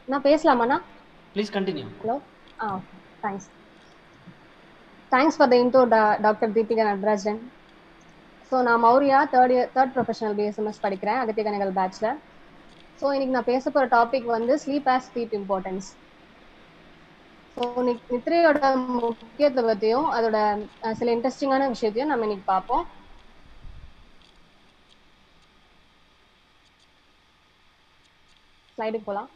நான் பேசலாமாண்ணா please continue hello ah thanks thanks for the intro doctor Deepika Natarajan so நான் Maurya third year third professional BSMS படிக்கிறேன் அகத்திய கணிகள் பேட்ச்ல so இன்னைக்கு நான் பேச போகிற டாபிக் வந்து sleep as sleep importance so நித்திரையோட முக்கியத்துவத்தையும் அதோட அஹ், சில இன்ட்ரெஸ்டிங்கான விஷயத்தையும் நம்ம இன்னைக்கு பார்ப்போம் ஸ்லைடுக்கு போகலாம்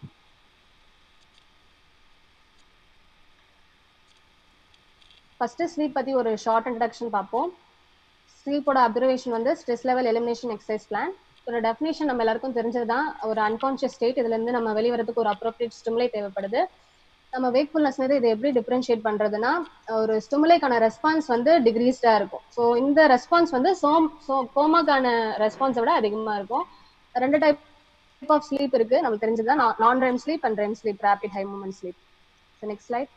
ஃபர்ஸ்ட் ஸ்லீப் பத்தி ஒரு ஷார்ட் இன்ட்ரடக்ஷன் பார்ப்போம் ஸ்லீப்போட அப்சர்வேஷன் வந்து stress level elimination exercise plan ஒரு டெஃபினேஷன் நம்ம எல்லாருக்கும் தெரிஞ்சதுதான் ஒரு அன்கான்ஷியஸ் ஸ்டேட் இதுல இருந்து நம்ம வெளிவரதுக்கு ஒரு அப்ரோப்ரியேட் ஸ்டிமுலை தேவைப்படுது நம்ம வேக்ஃபுல்னஸ் இது எப்படி டிஃபரன்ஷியேட் பண்றதுன்னா ஒரு ஸ்டிமுலைக்கான ரெஸ்பான்ஸ் வந்து டிகிரீஸ்டா இருக்கும் ஸோ இந்த ரெஸ்பான்ஸ் வந்து சோம் சோ கோமாக்கான ரெஸ்பான்ஸை விட அதிகமா இருக்கும் ரெண்டு டைப் ஆஃப் ஸ்லீப் இருக்கு நமக்கு தெரிஞ்சதுதான் நான் REM sleep and REM sleep rapid high movement sleep next slide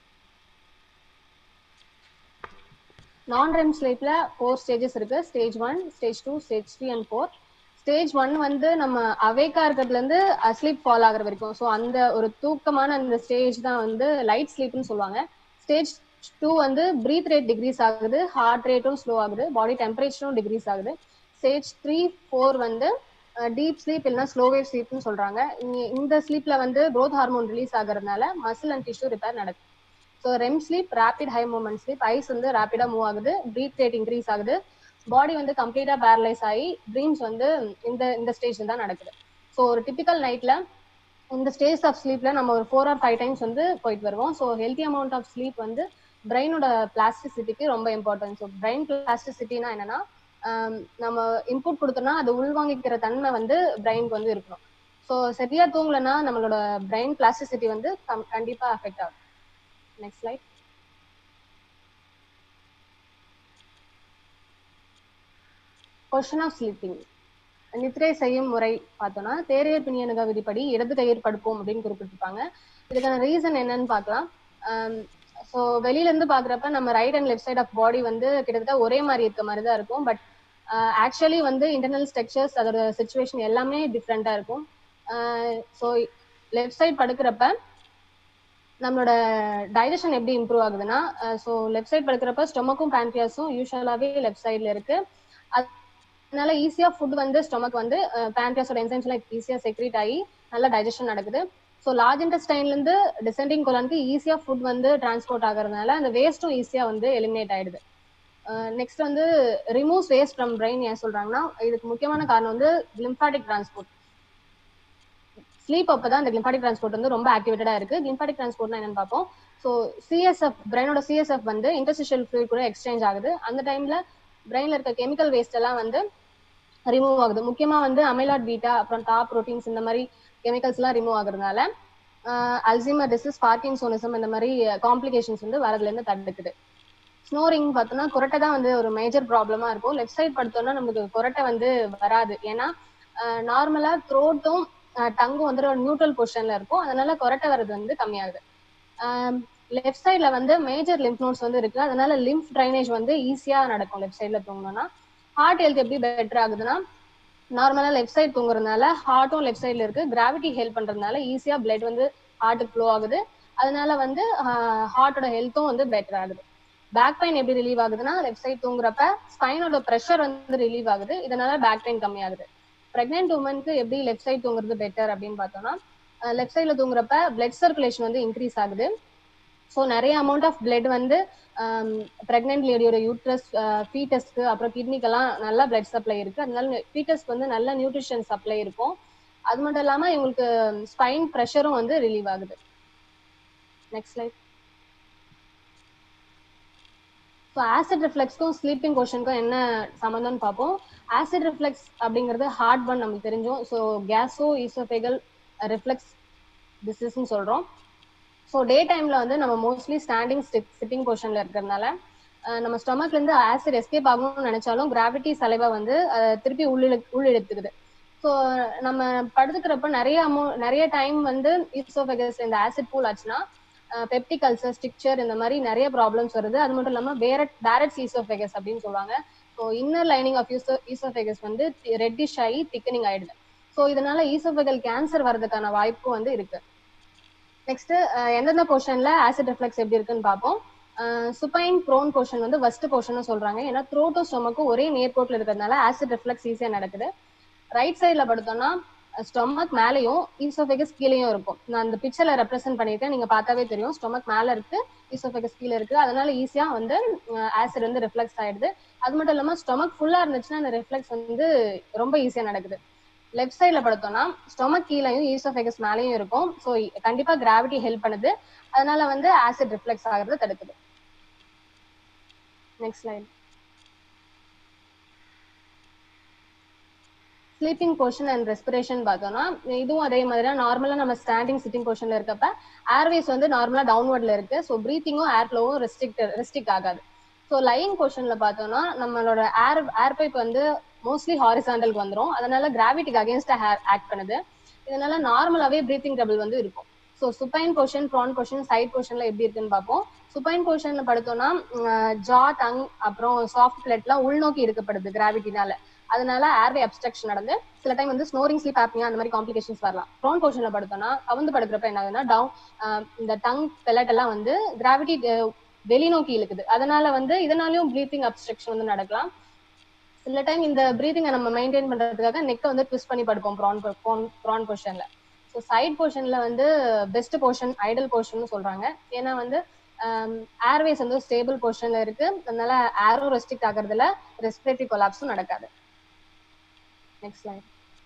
non REM ஸ்லீப்ல ஃபோர் ஸ்டேஜஸ் இருக்கு stage one stage two stage three and four stage one வந்து நம்ம அவேக்கா இருக்கிறதுல இருந்து அஸ்லீப் ஃபால் ஆகுற வரைக்கும் ஸோ அந்த ஒரு தூக்கமான அந்த ஸ்டேஜ் தான் வந்து லைட் ஸ்லீப்னு சொல்லுவாங்க ஸ்டேஜ் டூ வந்து பிரீத் ரேட் டிக்ரீஸ் ஆகுது ஹார்ட் ரேட்டும் ஸ்லோ ஆகுது பாடி டெம்பரேச்சரும் டிக்ரீஸ் ஆகுது ஸ்டேஜ் த்ரீ ஃபோர் வந்து டீப் ஸ்லீப் இல்லைன்னா ஸ்லோ வேவ் ஸ்லீப்னு சொல்றாங்க இங்க- இந்த ஸ்லீப்ல வந்து growth ஹார்மோன் ரிலீஸ் ஆகுறதுனால மசில் அண்ட் டிஷ்யூ ரிப்பேர் நடக்குது so REM sleep rapid high movement sleep eyes வந்து ரேபிடா மூவ் ஆகுது பிரீத் ரேட் இன்க்ரீஸ் ஆகுது பாடி வந்து கம்ப்ளீட்டா பேரலைஸ் ஆகி ட்ரீம்ஸ் வந்து இந்த இந்த ஸ்டேஜ்ல தான் நடக்குது ஸோ ஒரு டிபிக்கல் நைட்ல இந்த ஸ்டேஜ் ஆஃப் ஸ்லீப்ல நம்ம ஒரு ஃபோர் ஆர் ஃபைவ் டைம்ஸ் வந்து போயிட்டு வருவோம் so healthy amount of sleep வந்து பிரெயினோட பிளாஸ்டிசிட்டிக்கு ரொம்ப இம்பார்ட்டன்ட் ஸோ பிரெயின் பிளாஸ்டிசிட்டினா என்னன்னா ஆம், நம்ம இன்புட் கொடுத்தோம்னா அது உள்வாங்கிக்கிற தன்மை வந்து பிரெயினுக்கு வந்து இருக்கணும் ஸோ சரியா தூங்கலைன்னா நம்மளோட பிரெயின் பிளாஸ்டிசிட்டி வந்து கம்- கண்டிப்பா அஃபெக்ட் ஆகும் next slide question of sleeping நித்திரை செய்யும் முறை பார்த்தோம்னா தேரையர் பிணியனுக விதிப்படி இடது கையர் படுப்போம் அப்படின்னு குறிப்பிட்டிருப்பாங்க இதுக்கான ரீசன் என்னன்னு பார்க்கலாம் ஸோ வெளியில இருந்து பாக்குறப்ப நம்ம right and left side of body வந்து கிட்டத்தட்ட ஒரே மாதிரி இருக்க மாதிரி தான் இருக்கும் பட் ஆக்சுவலி வந்து இன்டர்னல் ஸ்ட்ரக்சர்ஸ் அதோட சுச்சுவேஷன் எல்லாமே டிஃப்ரெண்டா இருக்கும் ஸோ லெஃப்ட் சைட் படுக்கிறப்ப நம்மளோட டைஜஷன் எப்படி இம்ப்ரூவ் ஆகுதுன்னா ஸோ லெஃப்ட் சைட் படுக்கிறப்ப ஸ்டொமக்கும் பேன்க்ரியாஸும் யூஸ்வலாகவே லெஃப்ட் சைடில் இருக்கு அதனால ஈஸியா ஃபுட் வந்து ஸ்டொமக் வந்து பேன்க்ரியாஸோட என்சைம்ஸ் எல்லாம் ஈஸியா செக்ரேட் ஆகி நல்லா டைஜஷன் நடக்குது ஸோ லார்ஜ் இன்டெஸ்டைன்ல இருந்து டிசெண்டிங் கொலானுக்கு ஈஸியா ஃபுட் வந்து டிரான்ஸ்போர்ட் ஆகுறதுனால அந்த வேஸ்ட்டும் ஈஸியா வந்து எலிமினேட் ஆயிடுது நெக்ஸ்ட் வந்து ரிமூவ்ஸ் வேஸ்ட் ஃப்ரம் பிரெயின் ஏன் சொல்றாங்கன்னா இதுக்கு முக்கியமான காரணம் வந்து லிம்பாட்டிக் டிரான்ஸ்போர்ட் ஸ்லீப் அப்பதான் இந்த கிளிம்பாட்டிக் டிரான்ஸ்போர்ட் வந்து ரொம்ப ஆக்டிவேட்டடா இருக்கு கிளிம்பாட்டிக் டிரான்ஸ்போர்ட்னா என்னன்னு பார்ப்போம் ஸோ சிஎஸ்எஃப் பிரெயினோட சிஎஸ்எஃப் வந்து இன்டர்சிஷியல் ஃப்ளூயிட் கூட எக்ஸ்சேஞ்ச் ஆகுது அந்த டைம்ல பிரெயின்ல இருக்க கெமிக்கல் வேஸ்ட் எல்லாம் வந்து ரிமூவ் ஆகுது முக்கியமா வந்து அமைலாட் பீட்டா அப்புறம் டாப் ப்ரோட்டீன்ஸ் இந்த மாதிரி கெமிக்கல்ஸ் எல்லாம் ரிமூவ் ஆகுறதுனால அல்சீமர் டிசீஸ் பார்க்கின்சோனிசம் இந்த மாதிரி காம்ப்ளிகேஷன்ஸ் வந்து வரதுல இருந்து தடுக்குது ஸ்னோரிங் பார்த்தோம்னா குரட்டை தான் வந்து ஒரு மேஜர் ப்ராப்ளமா இருக்கும் லெஃப்ட் சைட் படுத்தோம்னா நமக்கு குரட்டை வந்து வராது ஏன்னா நார்மலா த்ரோட்டும் டங்கும் வந்து ஒரு நியூட்ரல் பொசிஷன்ல இருக்கும் அதனால குரட்டை வர்றது வந்து கம்மியாகுது லெஃப்ட் சைட்ல வந்து மேஜர் லிம்ப் நோட்ஸ் வந்து இருக்கு அதனால லிம்ப் ட்ரைனேஜ் வந்து ஈஸியா நடக்கும் லெஃப்ட் சைட்ல தூங்கணும்னா ஹார்ட் ஹெல்த் எப்படி பெட்டர் ஆகுதுன்னா நார்மலா லெஃப்ட் சைடு தூங்குறதுனால ஹார்ட்டும் லெஃப்ட் சைட்ல இருக்கு கிராவிட்டி ஹெல்ப் பண்றதுனால ஈஸியா பிளட் வந்து ஹார்ட்டுக்கு ஃப்ளோ ஆகுது அதனால வந்து ஹார்ட்டோட ஹெல்த்தும் வந்து பெட்டர் ஆகுது பேக் பெயின் எப்படி ரிலீவ் ஆகுதுன்னா லெஃப்ட் சைடு தூங்குறப்ப ஸ்பைனோட ப்ரெஷர் வந்து ரிலீவ் ஆகுது இதனால பேக் பெயின் கம்மியாகுது பிரெக்னென்ட் உமனுக்கு எப்படி லெஃப்ட் சைடு தூங்குறது பெட்டர் அப்படின்னு பார்த்தோம்னா லெஃப்ட் சைடில் தூங்குறப்ப பிளட் சர்க்குலேஷன் வந்து இன்க்ரீஸ் ஆகுது ஸோ நிறைய அமௌண்ட் ஆஃப் பிளட் வந்து பிரெக்னென்ட் லேடியோட யூட்ரஸ் ஃபீட்டஸ்க்கு அப்புறம் கிட்னிக்கெல்லாம் நல்ல பிளட் சப்ளை இருக்கு அதனால ஃபீட்டஸ்க்கு வந்து நல்ல நியூட்ரிஷன் சப்ளை இருக்கும் அது மட்டும் இல்லாம இவங்களுக்கு ஸ்பைன் ப்ரெஷரும் வந்து ரிலீவ் ஆகுது நெக்ஸ்ட் ஸ்லைட் ஸோ ஆசிட் ரிஃப்ளெக்ஸ்க்கும் ஸ்லீப்பிங் கொஷனுக்கும் என்ன சம்மந்தம்னு பார்ப்போம் ஆசிட் ரிஃப்ளெக்ஸ் அப்படிங்கிறது ஹார்ட் பன் நமக்கு தெரிஞ்சோம் ஸோ கேஸோ ஈசோஃபேகல் ரிஃப்ளெக்ஸ் டிசீஸ்ன்னு சொல்றோம் ஸோ டே டைம்ல வந்து நம்ம மோஸ்ட்லி ஸ்டாண்டிங் சிட்டிங் பொசிஷன்ல இருக்கிறதுனால நம்ம ஸ்டொமக்ல இருந்து ஆசிட் எஸ்கேப் ஆகணும்னு நினைச்சாலும் கிராவிட்டி சலைவா வந்து திருப்பி உள்ளிழு உள்ளிழுத்துக்குது ஸோ நம்ம படுத்துக்கிறப்ப நிறைய அமௌ நிறைய டைம் வந்து ஈசோஃபெகஸ் இந்த ஆசிட் பூல் ஆச்சுன்னா பெப்டிக் அல்சர் ஸ்டிக்சர் இந்த மாதிரி நிறைய ப்ராப்ளம்ஸ் வருது அது மட்டும் இல்லாமல் பேரட் பேரட் ஈசோஃபெகஸ் அப்படின்னு சொல்லுவாங்க so inner lining of eso esophagus வந்து ரெட்டிஷ் ஆகி திக்கனிங் ஆயிடுது ஸோ இதனால ஈசோஃபெகல் கேன்சர் வர்றதுக்கான வாய்ப்பும் வந்து இருக்கு நெக்ஸ்ட் எந்தெந்த போர்ஷன்ல ஆசிட் ரிஃப்ளெக்ஸ் எப்படி இருக்குன்னு பார்ப்போம் சுப்பைன் ப்ரோன் போர்ஷன் வந்து ஃபர்ஸ்ட் போர்ஷன் சொல்றாங்க ஏன்னா த்ரோட்டும் ஸ்டொமக்கும் ஒரே நேர்கோட்டில் இருக்கிறதுனால ஆசிட் ரிஃப்ளெக்ஸ் ஈஸியா நடக்குது ரைட் சைட்ல படுத்தோம்னா ஸ்டொமக் மேலேயும் ஈசோஃபெகஸ் கீழேயும் இருக்கும் நான் அந்த பிக்சர்ல ரெப்ரசென்ட் பண்ணியிருக்கேன் நீங்க பார்த்தாவே தெரியும் ஸ்டொமக் மேல இருக்கு ஈசோஃபெகஸ் கீழே இருக்கு அதனால ஈஸியா வந்து ஆசிட் வந்து ரிஃப்ளெக்ஸ் ஆயிடுது அது மட்டும் இல்லாம ஸ்டொமக் ஃபுல்லா இருந்துச்சுன்னா அந்த ரிஃப்ளெக்ஸ் வந்து ரொம்ப ஈஸியா நடக்குது லெஃப்ட் சைட்ல படுத்தோம்னா ஸ்டொமக் கீழேயும் ஈசோஃபெகஸ் மேலேயும் இருக்கும் ஸோ கண்டிப்பா கிராவிட்டி ஹெல்ப் பண்ணுது அதனால வந்து ஆசிட் ரிஃப்ளெக்ஸ் ஆகிறது தடுக்குது next line sleeping position and respiration பார்த்தோம்னா இதுவும் அதே மாதிரி தான் நார்மலா நம்ம ஸ்டாண்டிங் சிட்டிங் பொசிஷன்ல இருக்கப்ப ஏர்வேஸ் வந்து நார்மலா டவுன்வர்ட்ல இருக்கு ஸோ பிரீத்திங்கும் ஏர் ஃப்ளோவும் ரெஸ்ட்ரிக்ட் ரெஸ்ட்ரிக்ட் ஆகாது ஸோ லைங் பொசிஷன்ல பார்த்தோம்னா நம்மளோட ஏர் ஏர் பைப் வந்து மோஸ்ட்லி ஹாரிசாண்டலுக்கு வந்துரும் அதனால கிராவிட்டிக்கு அகேன்ஸ்டா ஹேர் ஆக்ட் பண்ணுது இதனால நார்மலாவே பிரீத்திங் ட்ரபிள் வந்து இருக்கும் so supine position prone position side பொசிஷன்ல எப்படி இருக்குன்னு பார்ப்போம் சுப்பைன் பொசிஷன்ல படுத்தோம்னா ஜா டங் அப்புறம் சாஃப்ட் பிளட்லாம் உள்நோக்கி இருக்கப்படுது கிராவிட்டினால அதனால ஏர்வே அப்ஸ்ட்ரக்ஷன் நடந்து சில டைம் வந்து ஸ்னோரிங் ஸ்லீப் ஆப்னியா அந்த மாதிரி காம்ப்ளிகேஷன்ஸ் வரலாம் ப்ரோன் பொசிஷன்ல படுத்தோம்னா கவுந்து படுக்கிறப்ப என்ன ஆகுதுன்னா டவுன் இந்த டங் பெலட் எல்லாம் வந்து கிராவிட்டி வெளிநோக்கி இழுக்குது அதனால வந்து இதனாலயும் ப்ரீத்திங் அப்ஸ்ட்ரக்ஷன் வந்து நடக்கலாம் சில டைம் இந்த பிரீதிங்கை நம்ம மெயின்டைன் பண்றதுக்காக நெக்கை வந்து ட்விஸ்ட் பண்ணி படுப்போம் ப்ரான் ப்ரான் பொசிஷன்ல ஸோ சைட் பொசிஷன்ல வந்து பெஸ்ட் போர்ஷன் ஐடல் போர்ஷன் சொல்றாங்க ஏன்னா வந்து ஏர்வேஸ் வந்து ஸ்டேபிள் பொசிஷன்ல இருக்கு அதனால ஏரோ ரெஸ்ட்ரிக்ட் ஆகுறதுல ரெஸ்பிரேட்டரி கொலாப்ஸும் நடக்காது next line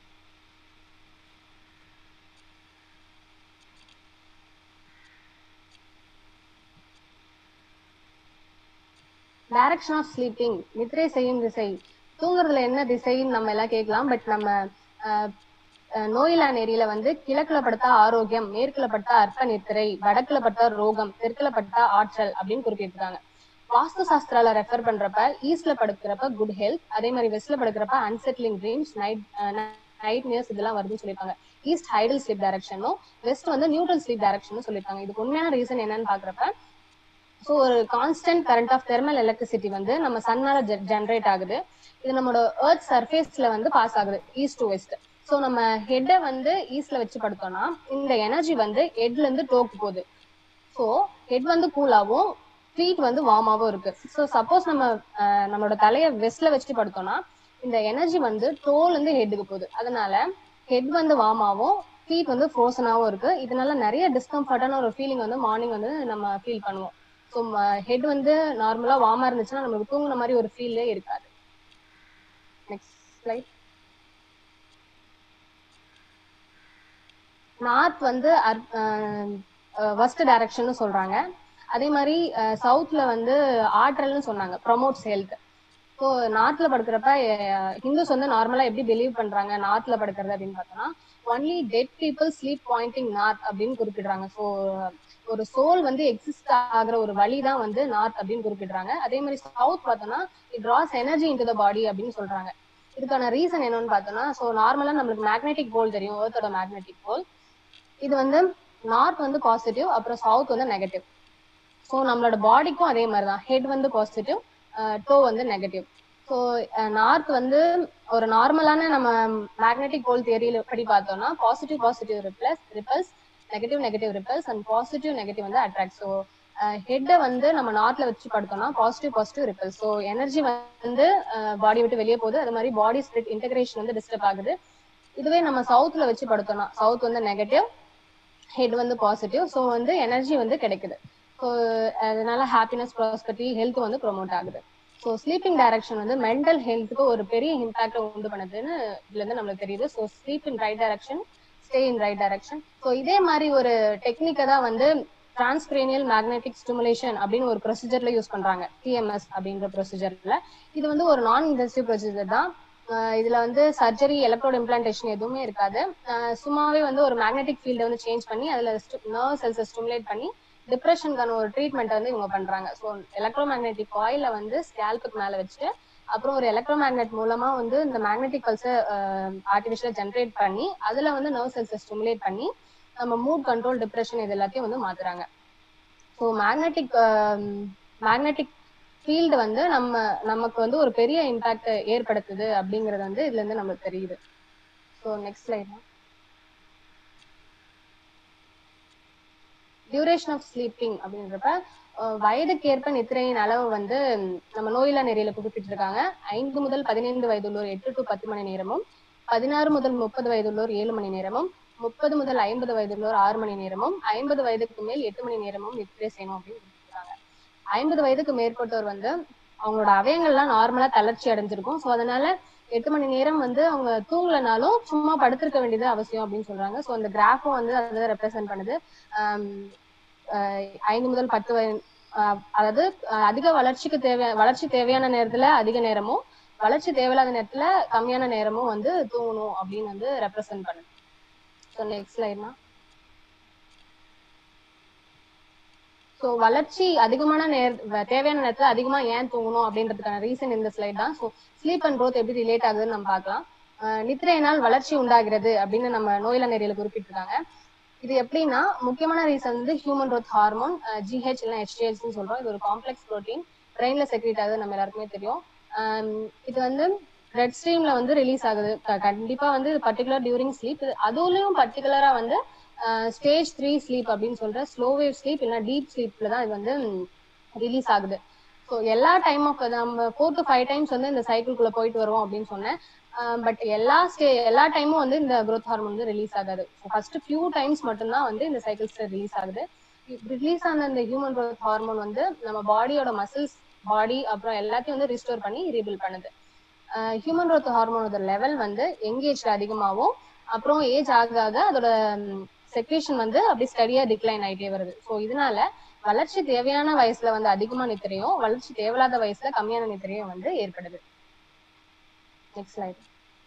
direction of sleeping நித்திரை செய்யும் திசை தூங்குறதுல என்ன திசைன்னு நம்ம எல்லாம் கேட்கலாம் பட் நம்ம நோயிலான ஏரியில வந்து கிழக்குல படுத்தா ஆரோக்கியம் மேற்குல படுத்தா அர்ப்ப நித்திரை வடக்குல படுத்தா ரோகம் தெற்குல படுத்தா ஆற்றல் அப்படின்னு குறிப்பிட்டிருக்காங்க வாஸ்து சாஸ்திரால ரெஃபர் பண்றப்ப ஈஸ்ட்ல படுக்கிறப்ப குட் ஹெல்த் அதே மாதிரி வெஸ்ட்ல படுக்கிறப்ப unsettling dreams night nightmares இதெல்லாம் வருதுன்னு சொல்லியிருக்காங்க ஈஸ்ட் ஹைடல் ஸ்லீப் டைரக்ஷனும் வெஸ்ட் வந்து நியூட்ரல் ஸ்லீப் டைரக்ஷனும் சொல்லியிருக்காங்க இதுக்கு உண்மையான ரீசன் என்னன்னு பாக்குறப்ப ஸோ ஒரு constant current of thermal electricity வந்து நம்ம சன்னால ஜென்ரேட் ஆகுது இது நம்மளோட எர்த் சர்ஃபேஸ்ல வந்து பாஸ் ஆகுது ஈஸ்ட் டு வெஸ்ட் ஸோ நம்ம ஹெட்டை வந்து ஈஸ்ட்ல வச்சு படுத்தோம்னா இந்த எனர்ஜி வந்து ஹெட்ல இருந்து டோக்கு போகுது ஸோ ஹெட் வந்து கூலாவும் ஃபீட் வந்து வார்மாவும் இருக்கு ஸோ சப்போஸ் நம்ம நம்மளோட தலையை வெஸ்ட்ல வச்சுட்டு படுத்தோம்னா இந்த எனர்ஜி வந்து டோல் இருந்து ஹெட்டுக்கு போகுது அதனால ஹெட் வந்து வார்மாவும் ஃபீட் வந்து ஃப்ரோசனாவும் இருக்கு இதனால நிறைய டிஸ்கம்ஃபர்டான ஒரு ஃபீலிங் வந்து மார்னிங் வந்து நம்ம ஃபீல் பண்ணுவோம் ஸோ ஹெட் வந்து நார்மலா வார்மா இருந்துச்சுன்னா நமக்கு தூங்குன மாதிரி ஒரு ஃபீலே இருக்காது நெக்ஸ்ட் ஸ்லைட் நார்த் வந்து வெஸ்ட் டைரக்ஷன் சொல்றாங்க அதே மாதிரி சவுத்ல வந்து ஆற்றல்னு சொன்னாங்க ப்ரொமோட்ஸ் ஹெல்த் ஸோ நார்த்ல படுக்கிறப்ப ஹிந்துஸ் வந்து நார்மலா எப்படி பிலீவ் பண்றாங்க நார்த்ல படுக்கிறது அப்படின்னு பார்த்தோம்னா only dead people sleep pointing north அப்படின்னு குறிப்பிடுறாங்க ஸோ ஒரு சோல் வந்து எக்ஸிஸ்ட் ஆகுற ஒரு வழி தான் வந்து நார்த் அப்படின்னு குறிப்பிடுறாங்க அதே மாதிரி சவுத் பார்த்தோம்னா it draws energy into the body அப்படின்னு சொல்றாங்க இதுக்கான ரீசன் என்னன்னு பார்த்தோம்னா ஸோ நார்மலா நம்மளுக்கு மேக்னெட்டிக் போல் தெரியும் ஏர்த்தோட மேக்னெட்டிக் போல் இது வந்து நார்த் வந்து பாசிட்டிவ் அப்புறம் சவுத் வந்து நெகட்டிவ் ஸோ நம்மளோட பாடிக்கும் அதே மாதிரி தான் ஹெட் வந்து பாசிட்டிவ் டோ வந்து நெகட்டிவ் ஸோ நார்த் வந்து ஒரு நார்மலான நம்ம மேக்னெட்டிக் போல் தியரியில படி பார்த்தோம்னா positive positive repels repels negative negative repels and positive negative வந்து அட்ராக்ட் ஸோ ஹெட்டை வந்து நம்ம நார்த்ல வச்சு படுத்தோம்னா positive positive repels so energy வந்து பாடி விட்டு வெளியே போகுது அது மாதிரி பாடி ஸ்பிரிட் இன்டகிரேஷன் வந்து டிஸ்டர்ப் ஆகுது இதுவே நம்ம சவுத்ல வச்சு படுத்தோம்னா சவுத் வந்து நெகட்டிவ் ஹெட் வந்து பாசிட்டிவ் ஸோ வந்து எனர்ஜி வந்து கிடைக்குது ஸோ அதனால ஹாப்பினஸ் ப்ராஸ்பரிட்டி ஹெல்த் வந்து ப்ரொமோட் ஆகுது ஸோ ஸ்லீப்பிங் டைரக்ஷன் வந்து மென்டல் ஹெல்த்துக்கு ஒரு பெரிய இம்பாக்ட் உண்டு பண்ணுதுன்னு இதுல இருந்து நம்மளுக்கு தெரியுது so sleep in right direction stay in right direction so இதே மாதிரி ஒரு டெக்னிக்கை தான் வந்து டிரான்ஸ்கிரேனியல் மேக்னெட்டிக் ஸ்டிமுலேஷன் அப்படின்னு ஒரு ப்ரொசீஜர்ல யூஸ் பண்றாங்க டிஎம்எஸ் அப்படின்ற ப்ரொசீஜர்ல இது வந்து ஒரு நான் இன்டென்சிவ் ப்ரொசீஜர் தான் இதுல வந்து சர்ஜரி எலக்ட்ரோட் இம்ப்ளான்டேஷன் எதுவுமே இருக்காது சும்மாவே வந்து ஒரு மேக்னெட்டிக் ஃபீல்டை வந்து சேஞ்ச் பண்ணி அதுல நர்வ் செல்ஸை ஸ்டிமுலேட் பண்ணி டிப்ரெஷனுக்கான ஒரு ட்ரீட்மெண்ட் வந்து இவங்க பண்றாங்க ஸோ எலக்ட்ரோ மேக்னெட்டிக் காயில வந்து ஸ்கேல்புக்கு மேல வச்சுட்டு அப்புறம் ஒரு எலக்ட்ரோ மேக்னெட் மூலமா வந்து இந்த மேக்னெட்டிக் பல்ஸை ஆர்டிஃபிஷியலா ஜென்ரேட் பண்ணி அதுல வந்து நர்வ் செல்ஸை ஸ்டிமுலேட் பண்ணி நம்ம மூட் கண்ட்ரோல் டிப்ரெஷன் இது எல்லாத்தையும் வந்து மாத்துறாங்க ஸோ மேக்னெட்டிக் மேக்னெட்டிக் ஃபீல்டு வந்து நம்ம நமக்கு வந்து ஒரு பெரிய இம்பாக்ட் ஏற்படுத்துது அப்படிங்கறது வந்து இதுல இருந்து நமக்கு தெரியுது so next slide duration of sleeping அப்படின்றப்ப அஹ், வயதுக்கேற்ப நித்திரையின் அளவு வந்து ம், நம்ம நோயில்லா நெறியில குறிப்பிட்டிருக்காங்க ஐந்து முதல் பதினைந்து வயதுள்ளோர் எட்டு டு பத்து மணி நேரமும் பதினாறு முதல் முப்பது வயதுள்ளோர் ஏழு மணி நேரமும் முப்பது முதல் ஐம்பது வயதுள்ளோர் ஆறு மணி நேரமும் ஐம்பது வயதுக்கு மேல் எட்டு மணி நேரமும் நித்திரை செய்யணும் அப்படின்னு குறிப்பிட்டிருக்காங்க ஐம்பது வயதுக்கு மேற்பட்டோர் வந்து அவங்களோட அவயங்கள்லாம் நார்மலா தளர்ச்சி அடைஞ்சிருக்கும் ஸோ அதனால எட்டு மணி நேரம் வந்து அவங்க தூங்கலனாலும் சும்மா படுத்திருக்க வேண்டியது அவசியம் அப்படின்னு சொல்றாங்க ஸோ அந்த கிராஃபும் வந்து அதை ரெப்ரசென்ட் பண்ணுது ஆம், ஆஹ் ஐந்து முதல் பத்து வய ஆஹ் அதாவது ஆஹ் அதிக வளர்ச்சிக்கு தேவை வளர்ச்சி தேவையான நேரத்துல அதிக நேரமும் வளர்ச்சி தேவையில்லாத நேரத்துல கம்மியான நேரமும் வந்து தூங்கணும் அப்படின்னு வந்து ரெப்ரசென்ட் பண்ணுது ஸோ நெக்ஸ்ட் லைன்னா ஸோ வளர்ச்சி அதிகமான நேர வ- தேவையான நேரத்துல அதிகமா ஏன் தூங்கணும் அப்படின்றதுக்கான ரீசன் இந்த ஸ்லைட் தான் ஸோ ஸ்லீப் அண்ட் growth எப்படி ரிலேட் ஆகுதுன்னு நம்ம பார்க்கலாம் ஆஹ் நித்திரையினால் வளர்ச்சி உண்டாகிறது அப்படின்னு நம்ம நோயில நெறியில குறிப்பிட்டிருக்காங்க இது எப்படின்னா முக்கியமான ரீசன் வந்து ஹியூமன் growth ஹார்மோன் ஜிஹெச் இல்லைன்னா ஹெச்டிஹெச்னு சொல்றோம் இது ஒரு காம்ப்ளெக்ஸ் ப்ரோட்டீன் பிரெயின்ல செக்ரேட் ஆகுது நம்ம எல்லாருக்குமே தெரியும் ஆம், இது வந்து ரெட் ஸ்ட்ரீம்ல வந்து ரிலீஸ் ஆகுது க- கண்டிப்பா வந்து பர்டிகுலர் டியூரிங் ஸ்லீப் அதுலயும் பர்டிகுலரா வந்து ஸ்டேஜ் த்ரீ ஸ்லீப் அப்படின்னு சொல்ற ஸ்லோ வேவ் ஸ்லீப் இல்லைன்னா டீப் ஸ்லீப்ல தான் இது வந்து ரிலீஸ் ஆகுது ஸோ எல்லா டைம் ஆஃப் நம்ம ஃபோர் டு ஃபைவ் டைம்ஸ் வந்து இந்த சைக்கிள்குள்ள போயிட்டு வருவோம் அப்படின்னு சொன்னேன் பட் எல்லா ஸ்டே எல்லா டைமும் வந்து இந்த growth ஹார்மோன் வந்து ரிலீஸ் ஆகாது ஃபர்ஸ்ட் ஃபியூ டைம்ஸ் மட்டும்தான் வந்து இந்த சைக்கிள்ஸ் ரிலீஸ் ஆகுது ரிலீஸ் ஆன இந்த ஹியூமன் growth ஹார்மோன் வந்து நம்ம பாடியோட மசில்ஸ் பாடி அப்புறம் எல்லாத்தையும் வந்து ரிஸ்டோர் பண்ணி ரீபில் பண்ணுது ஹியூமன் growth ஹார்மோனோட லெவல் வந்து யங் ஏஜ்ல அதிகமாகும் அப்புறம் ஏஜ் ஆக ஆக அதோட செக்ரேஷன் வந்து அப்படி ஸ்டடியா டிக்ளைன் ஆயிட்டே வருது ஸோ இதனால வளர்ச்சி தேவையான வயசுல வந்து அதிகமா நித்திரையும் வளர்ச்சி தேவையில்லாத வயசுல கம்மியான நித்திரையும் வந்து ஏற்படுது next slide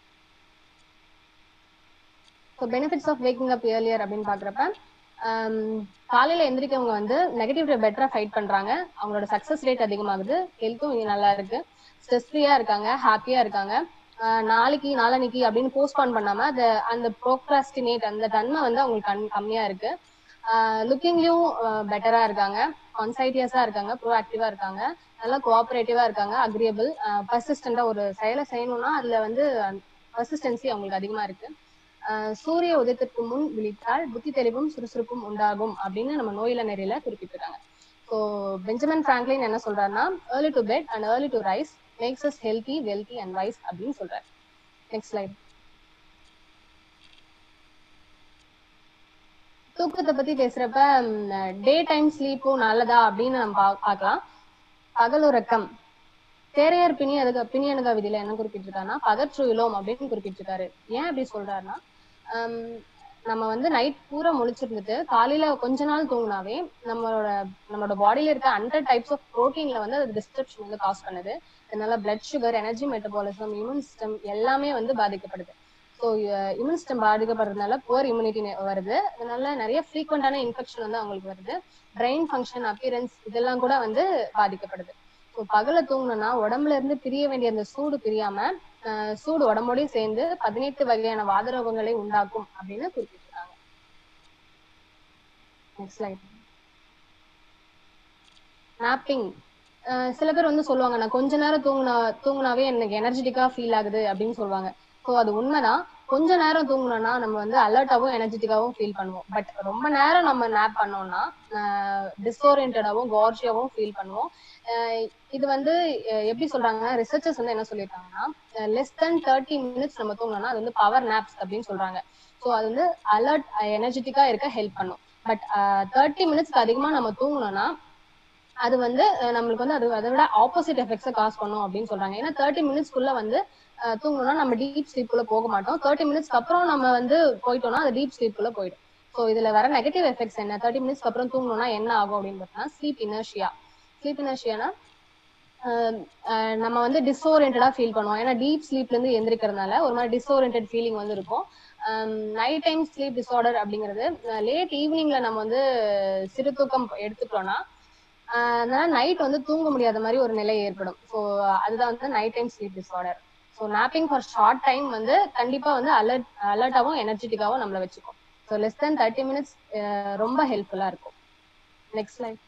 so benefits of waking up earlier அப்படின்னு பாக்குறப்ப ஆம், காலையில எந்திரிக்கவங்க வந்து நெகட்டிவ் பெட்டரா ஃபைட் பண்றாங்க அவங்களோட சக்சஸ் ரேட் அதிகமாகுது ஹெல்த்தும் நல்லா இருக்கு ஸ்ட்ரெஸ் ஃப்ரீயா இருக்காங்க ஹாப்பியா இருக்காங்க ஆஹ் நாளைக்கு நாளன்னைக்கு அப்படின்னு போஸ்ட்பான் பண்ணாம அந்த அந்த ப்ரோக்ராஸ்டினேட் அந்த தன்மை வந்து அவங்களுக்கு கண் கம்மியா இருக்கு லுக்கிங்லயும் பெட்டரா இருக்காங்க கான்சைட்டியஸா இருக்காங்க ப்ரோ ஆக்டிவா இருக்காங்க நல்லா கோஆபரேட்டிவா இருக்காங்க அக்ரியபிள் பர்சிஸ்டண்டா ஒரு செயலை செய்யணும்னா அதுல வந்து பர்சிஸ்டன்சி அவங்களுக்கு அதிகமா இருக்கு ஆஹ் சூரிய உதயத்திற்கு முன் விழித்தால் புத்தி தெளிவும் சுறுசுறுப்பும் உண்டாகும் அப்படின்னு நம்ம நோயில நெறியில குறிப்பிட்டிருக்காங்க ஸோ பெஞ்சமின் பிராங்க்லின் என்ன சொல்றாருன்னா early to bed and early to rise makes us healthy wealthy and wise அப்படின்னு சொல்றாரு நெக்ஸ்ட் ஸ்லைட் தூக்கத்தை பத்தி பேசுறப்ப டே டைம் ஸ்லீப்பும் நல்லதா அப்படின்னு நம்ம பா- பார்க்கலாம் பகலுறக்கம் தேரையர் பிணி அதுக்கு பிணியனுக விதியில என்ன குறிப்பிட்டிருக்காருன்னா பகற்றுயிலோம் அப்படின்னு குறிப்பிட்டிருக்காரு ஏன் அப்படி சொல்றாருன்னா ஹம், நம்ம வந்து நைட் பூரா முழிச்சிருந்துட்டு காலையில கொஞ்ச நாள் தூங்கினாவே நம்மளோட நம்மளோட பாடியில இருக்க ஹண்ட்ரட் டைப்ஸ் ஆஃப் ப்ரோட்டீன்ல வந்து அது டிஸ்டர்ப்ஷன் வந்து காஸ் பண்ணுது அதனால blood sugar energy metabolism immune system எல்லாமே வந்து பாதிக்கப்படுது ஸோ இம்யூன் சிஸ்டம் பாதிக்கப்படுறதுனால புவர் இம்யூனிட்டி வருது அதனால நிறைய ஃப்ரீக்வெண்டான இன்ஃபெக்ஷன் வந்து அவங்களுக்கு வருது பிரெயின் ஃபங்க்ஷன் அப்பியரன்ஸ் இதெல்லாம் கூட வந்து பாதிக்கப்படுது ஸோ பகல தூங்கணும்னா உடம்புல இருந்து பிரிய வேண்டிய அந்த சூடு பிரியாம ஆஹ் சூடு உடம்போடய சேர்ந்து பதினெட்டு வகையான வாதரோகங்களை உண்டாக்கும் அப்படின்னு குறிப்பிட்டிருக்காங்க நெக்ஸ்ட் ஸ்லைட் நாப்பிங் சில பேர் வந்து சொல்லுவாங்க நான் கொஞ்ச நேரம் தூங்குனா தூங்குனாவே எனக்கு எனர்ஜெட்டிக்கா ஃபீல் ஆகுது அப்படின்னு சொல்லுவாங்க ஸோ அது உண்மைதான் கொஞ்ச நேரம் தூங்குனோம்னா நம்ம வந்து அலர்ட்டாவும் எனர்ஜெட்டிக்காவும் ஃபீல் பண்ணுவோம் பட் ரொம்ப நேரம் நம்ம நேப் பண்ணோம்னா டிஸ்ஓரியன்டாவும் கார்ஷியாவும் ஃபீல் பண்ணுவோம் ஆஹ் இது வந்து அஹ் எப்படி சொல்றாங்கன்னா ரிசர்ச்சர்ஸ் வந்து என்ன சொல்லியிருக்காங்கன்னா லெஸ் தென் தேர்ட்டி மினிட்ஸ் நம்ம தூங்கணும்னா அது வந்து பவர் நாப்ஸ் அப்படின்னு சொல்றாங்க ஸோ அது வந்து அலர்ட் எனர்ஜெட்டிக்கா இருக்க ஹெல்ப் பண்ணும் பட் தேர்ட்டி மினிட்ஸ்க்கு அதிகமா நம்ம தூங்கணும்னா அது வந்து அஹ் நம்மளுக்கு வந்து அது அதை விட ஆப்போசிட் எஃபெக்ட்ஸை காஸ் பண்ணும் அப்படின்னு சொல்றாங்க ஏன்னா தேர்ட்டி மினிட்ஸ்க்குள்ள வந்து அஹ் தூங்கணும்னா நம்ம டீப் ஸ்லீப்குள்ள போக மாட்டோம் தேர்ட்டி மினிட்ஸ்க்கு அப்புறம் நம்ம வந்து போயிட்டோம்னா அது டீப் ஸ்லீப்குள்ள போயிடும் ஸோ இதுல வர நெகட்டிவ் எஃபெக்ட்ஸ் என்ன தேர்ட்டி மினிட்ஸ்க்கு அப்புறம் தூங்கணும்னா என்ன ஆகும் அப்படின்னு பார்த்தீங்கன்னா ஸ்லீப் இனர்ஷியா ஸ்லீப் இனர்ஷியானா நம்ம வந்து டிஸ்ஓரியன்டா ஃபீல் பண்ணுவோம் ஏன்னா டீப் ஸ்லீப்ல இருந்து எந்திரிக்கிறதுனால ஒரு மாதிரி டிஸ்ஓரியன்ட் ஃபீலிங் வந்து இருக்கும் நைட் டைம் ஸ்லீப் டிஸார்டர் அப்படிங்கிறது லேட் ஈவினிங்ல நம்ம வந்து சிறு தூக்கம் எடுத்துட்டோம்னா ஆஹ் அதனால நைட் வந்து தூங்க முடியாத மாதிரி ஒரு நிலை ஏற்படும் ஸோ அதுதான் வந்து night time sleep disorder so napping for short time வந்து கண்டிப்பா வந்து அலர்ட் அலர்ட்டாவும் எனர்ஜெட்டிக்காவும் நம்மள வச்சுக்கும் so less then thirty minutes ரொம்ப ஹெல்ப்ஃபுல்லா இருக்கும் next line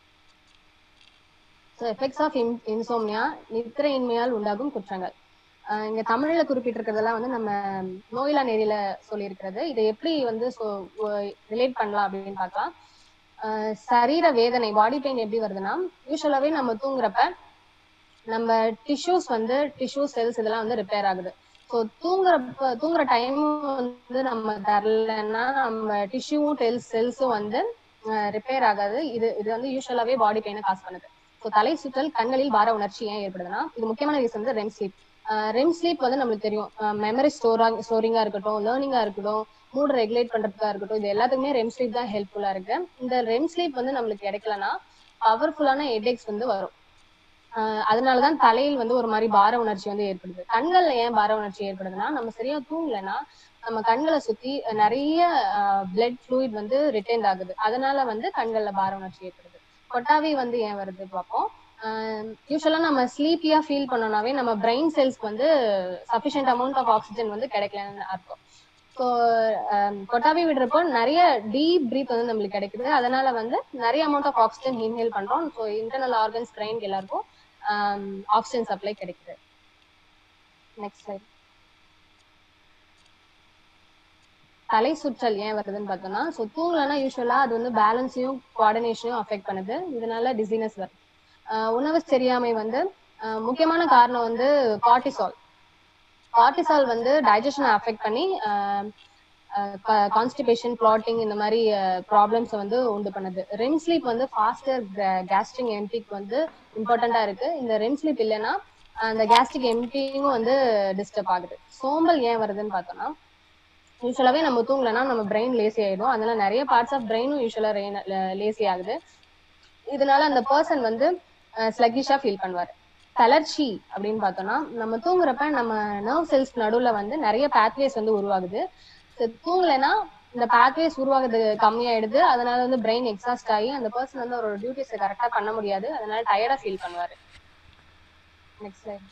so effects of insomnia நித்திரையின்மையால் உண்டாகும் குற்றங்கள் அஹ் இங்க தமிழ்ல குறிப்பிட்டிருக்கிறதெல்லாம் வந்து நம்ம நோயிலா நெறியில சொல்லியிருக்கிறது இதை எப்படி வந்து ரிலேட் பண்ணலாம் அப்படின்னு பார்க்கலாம் அஹ் சரீர வேதனை பாடி பெயின் எப்படி வருதுன்னா யூஸ்வலாவே நம்ம தூங்குறப்ப நம்ம டிஷ்யூஸ் வந்து டிஷ்யூ செல்ஸ் இதெல்லாம் வந்து ரிப்பேர் ஆகுது ஸோ தூங்குறப்ப தூங்குற டைம் வந்து நம்ம தரலன்னா நம்ம டிஷ்யூவும் டெல்ஸ் செல்ஸும் வந்து ரிப்பேர் ஆகாது இது இது வந்து யூஸ்வலாவே பாடி பெயினை காஸ் பண்ணுது ஸோ தலை சுற்றல் கண்களில் பார உணர்ச்சி ஏன் ஏற்படுதுன்னா இது முக்கியமான ரீசன் வந்து ரெம் ஸ்லீப் ரெம் ஸ்லீப் வந்து நம்மளுக்கு தெரியும் மெமரி ஸ்டோரா ஸ்டோரிங்கா இருக்கட்டும் லேர்னிங்கா இருக்கட்டும் மூட் ரெகுலேட் பண்றதுக்கா இருக்கட்டும் இது எல்லாத்துக்குமே ரெம் ஸ்லீப் தான் ஹெல்ப்ஃபுல்லா இருக்கு இந்த ரெம் ஸ்லீப் வந்து நம்மளுக்கு கிடைக்கலன்னா பவர்ஃபுல்லான ஹெட்ஏக்ஸ் வந்து வரும் ஆஹ் அதனாலதான் தலையில் வந்து ஒரு மாதிரி பார உணர்ச்சி வந்து ஏற்படுது கண்கள்ல ஏன் பார உணர்ச்சி ஏற்படுதுன்னா நம்ம சரியா தூங்கலைன்னா நம்ம கண்களை சுத்தி நிறைய பிளட் ஃப்ளூயிட் வந்து ரிட்டைன் ஆகுது அதனால வந்து கண்கள்ல பார உணர்ச்சி ஏற்படுது கொட்டாவி வந்து ஏன் வருது பார்ப்போம் யூஸ்வலா நம்ம ஸ்லீப்பியா ஃபீல் பண்ணோம்னாவே நம்ம பிரெயின் செல்ஸ்க்கு வந்து சஃபிஷியன்ட் அமௌண்ட் ஆஃப் ஆக்சிஜன் வந்து கிடைக்கலன்னு அர்த்தம் ஸோ கொட்டாவி விடுறப்போ நிறைய டீப் பிரீத் வந்து நம்மளுக்கு கிடைக்குது அதனால வந்து நிறைய அமௌண்ட் ஆஃப் ஆக்சிஜன் இன்ஹேல் பண்றோம் ஸோ இன்டர்னல் ஆர்கன்ஸ் பிரெயின் எல்லாருக்கும் ஆக்சிஜன் சப்ளை கிடைக்குது நெக்ஸ்ட் ஸ்லைட் தலை சுற்றல் ஏன் வருதுன்னு பார்த்தோம்னா ஸோ தூங்கலன்னா யூஸ்வலா அது வந்து பேலன்ஸையும் கோஆர்டினேஷனையும் அஃபெக்ட் பண்ணுது இதனால டிசீனஸ் வருது ஆஹ் உணவு சரியாமை வந்து ஆஹ் முக்கியமான காரணம் வந்து கார்டிசால் கார்டிசால் வந்து டைஜஷனை அஃபெக்ட் பண்ணி கான்ஸ்டிபேஷன் பிளாட்டிங் இந்த மாதிரி ப்ராப்ளம்ஸ் வந்து உண்டு பண்ணுது ரெம் ஸ்லீப் வந்து ஃபாஸ்டர் கேஸ்ட்ரிக் எம்டிக்கு வந்து இம்பார்ட்டண்டா இருக்கு இந்த ரெம் ஸ்லீப் இல்லைன்னா அந்த கேஸ்ட்ரிக் எம்டியும் வந்து டிஸ்டர்ப் ஆகுது சோம்பல் ஏன் வருதுன்னு பார்த்தோம்னா யூஸ்வலாவே நம்ம தூங்கலன்னா நம்ம பிரெயின் லேசி ஆயிடும் அதனால நிறைய பார்ட்ஸ் ஆஃப் பிரெயினும் யூஸ்வலா லேசி ஆகுது இதனால அந்த பர்சன் வந்து ஸ்லக்கிஷா ஃபீல் பண்ணுவாரு தளர்ச்சி அப்படின்னு பார்த்தோம்னா நம்ம தூங்குறப்ப நம்ம நர்வ் செல்ஸ் நடுவுல வந்து நிறைய பேத்வேஸ் வந்து உருவாகுது So, தூங்கலைன்னா இந்த பேத்வேஸ் உருவாகுது கம்மியாயிடுது அதனால வந்து பிரெயின் எக்ஸாஸ்ட் ஆகி அந்த பர்சன் வந்து அவரோட டியூட்டிஸை கரெக்டா பண்ண முடியாது அதனால டயர்டா ஃபீல் பண்ணுவாரு next slide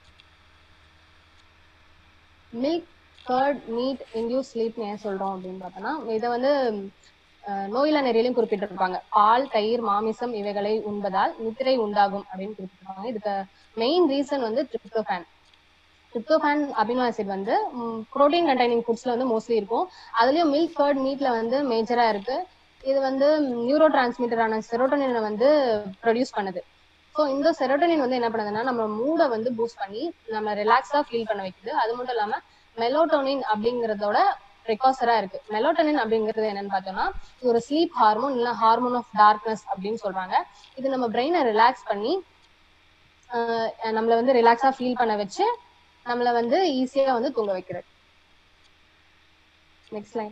milk curd meat induce sleep ஏன் சொல்றோம் அப்படின்னு பார்த்தோம்னா இதை வந்து அஹ், நோயில நெறியிலையும் குறிப்பிட்டிருப்பாங்க பால் தயிர் மாமிசம் இவைகளை உண்பதால் நித்திரை உண்டாகும் அப்படின்னு குறிப்பிட்டிருப்பாங்க இதுக்கு மெயின் ரீசன் வந்து ட்ரிப்டோஃபேன் ட்ரிப்டோஃபேன் அமினோ ஆசிட் வந்து புரோட்டீன் கண்டைனிங் ஃபுட்ஸ்ல வந்து மோஸ்ட்லி இருக்கும் அதுலயும் மில்க் கர்ட் மீட்ல வந்து மேஜரா இருக்கு இது வந்து நியூரோ டிரான்ஸ்மிட்டரான செரோட்டோனினை வந்து ப்ரொடியூஸ் பண்ணுது ஸோ இந்த செரோட்டோனின் வந்து என்ன பண்ணுதுன்னா நம்ம மூடை வந்து பூஸ்ட் பண்ணி நம்ம ரிலாக்ஸா ஃபீல் பண்ண வைக்குது அது மட்டும் இல்லாம மெலோட்டோனின் அப்படிங்கறதோட ப்ரிகாசரா இருக்கு மெலோட்டோனின் அப்படிங்கிறது என்னன்னு பார்த்தோம்னா இது ஒரு ஸ்லீப் ஹார்மோன் இல்ல ஹார்மோன் ஆஃப் டார்க்னஸ் அப்படின்னு சொல்றாங்க இது நம்ம பிரெயினை ரிலாக்ஸ் பண்ணி ஆஹ் நம்மள வந்து ரிலாக்ஸா ஃபீல் பண்ண வச்சு நம்மள வந்து ஈஸியா வந்து தூங்க வைக்கிறது next line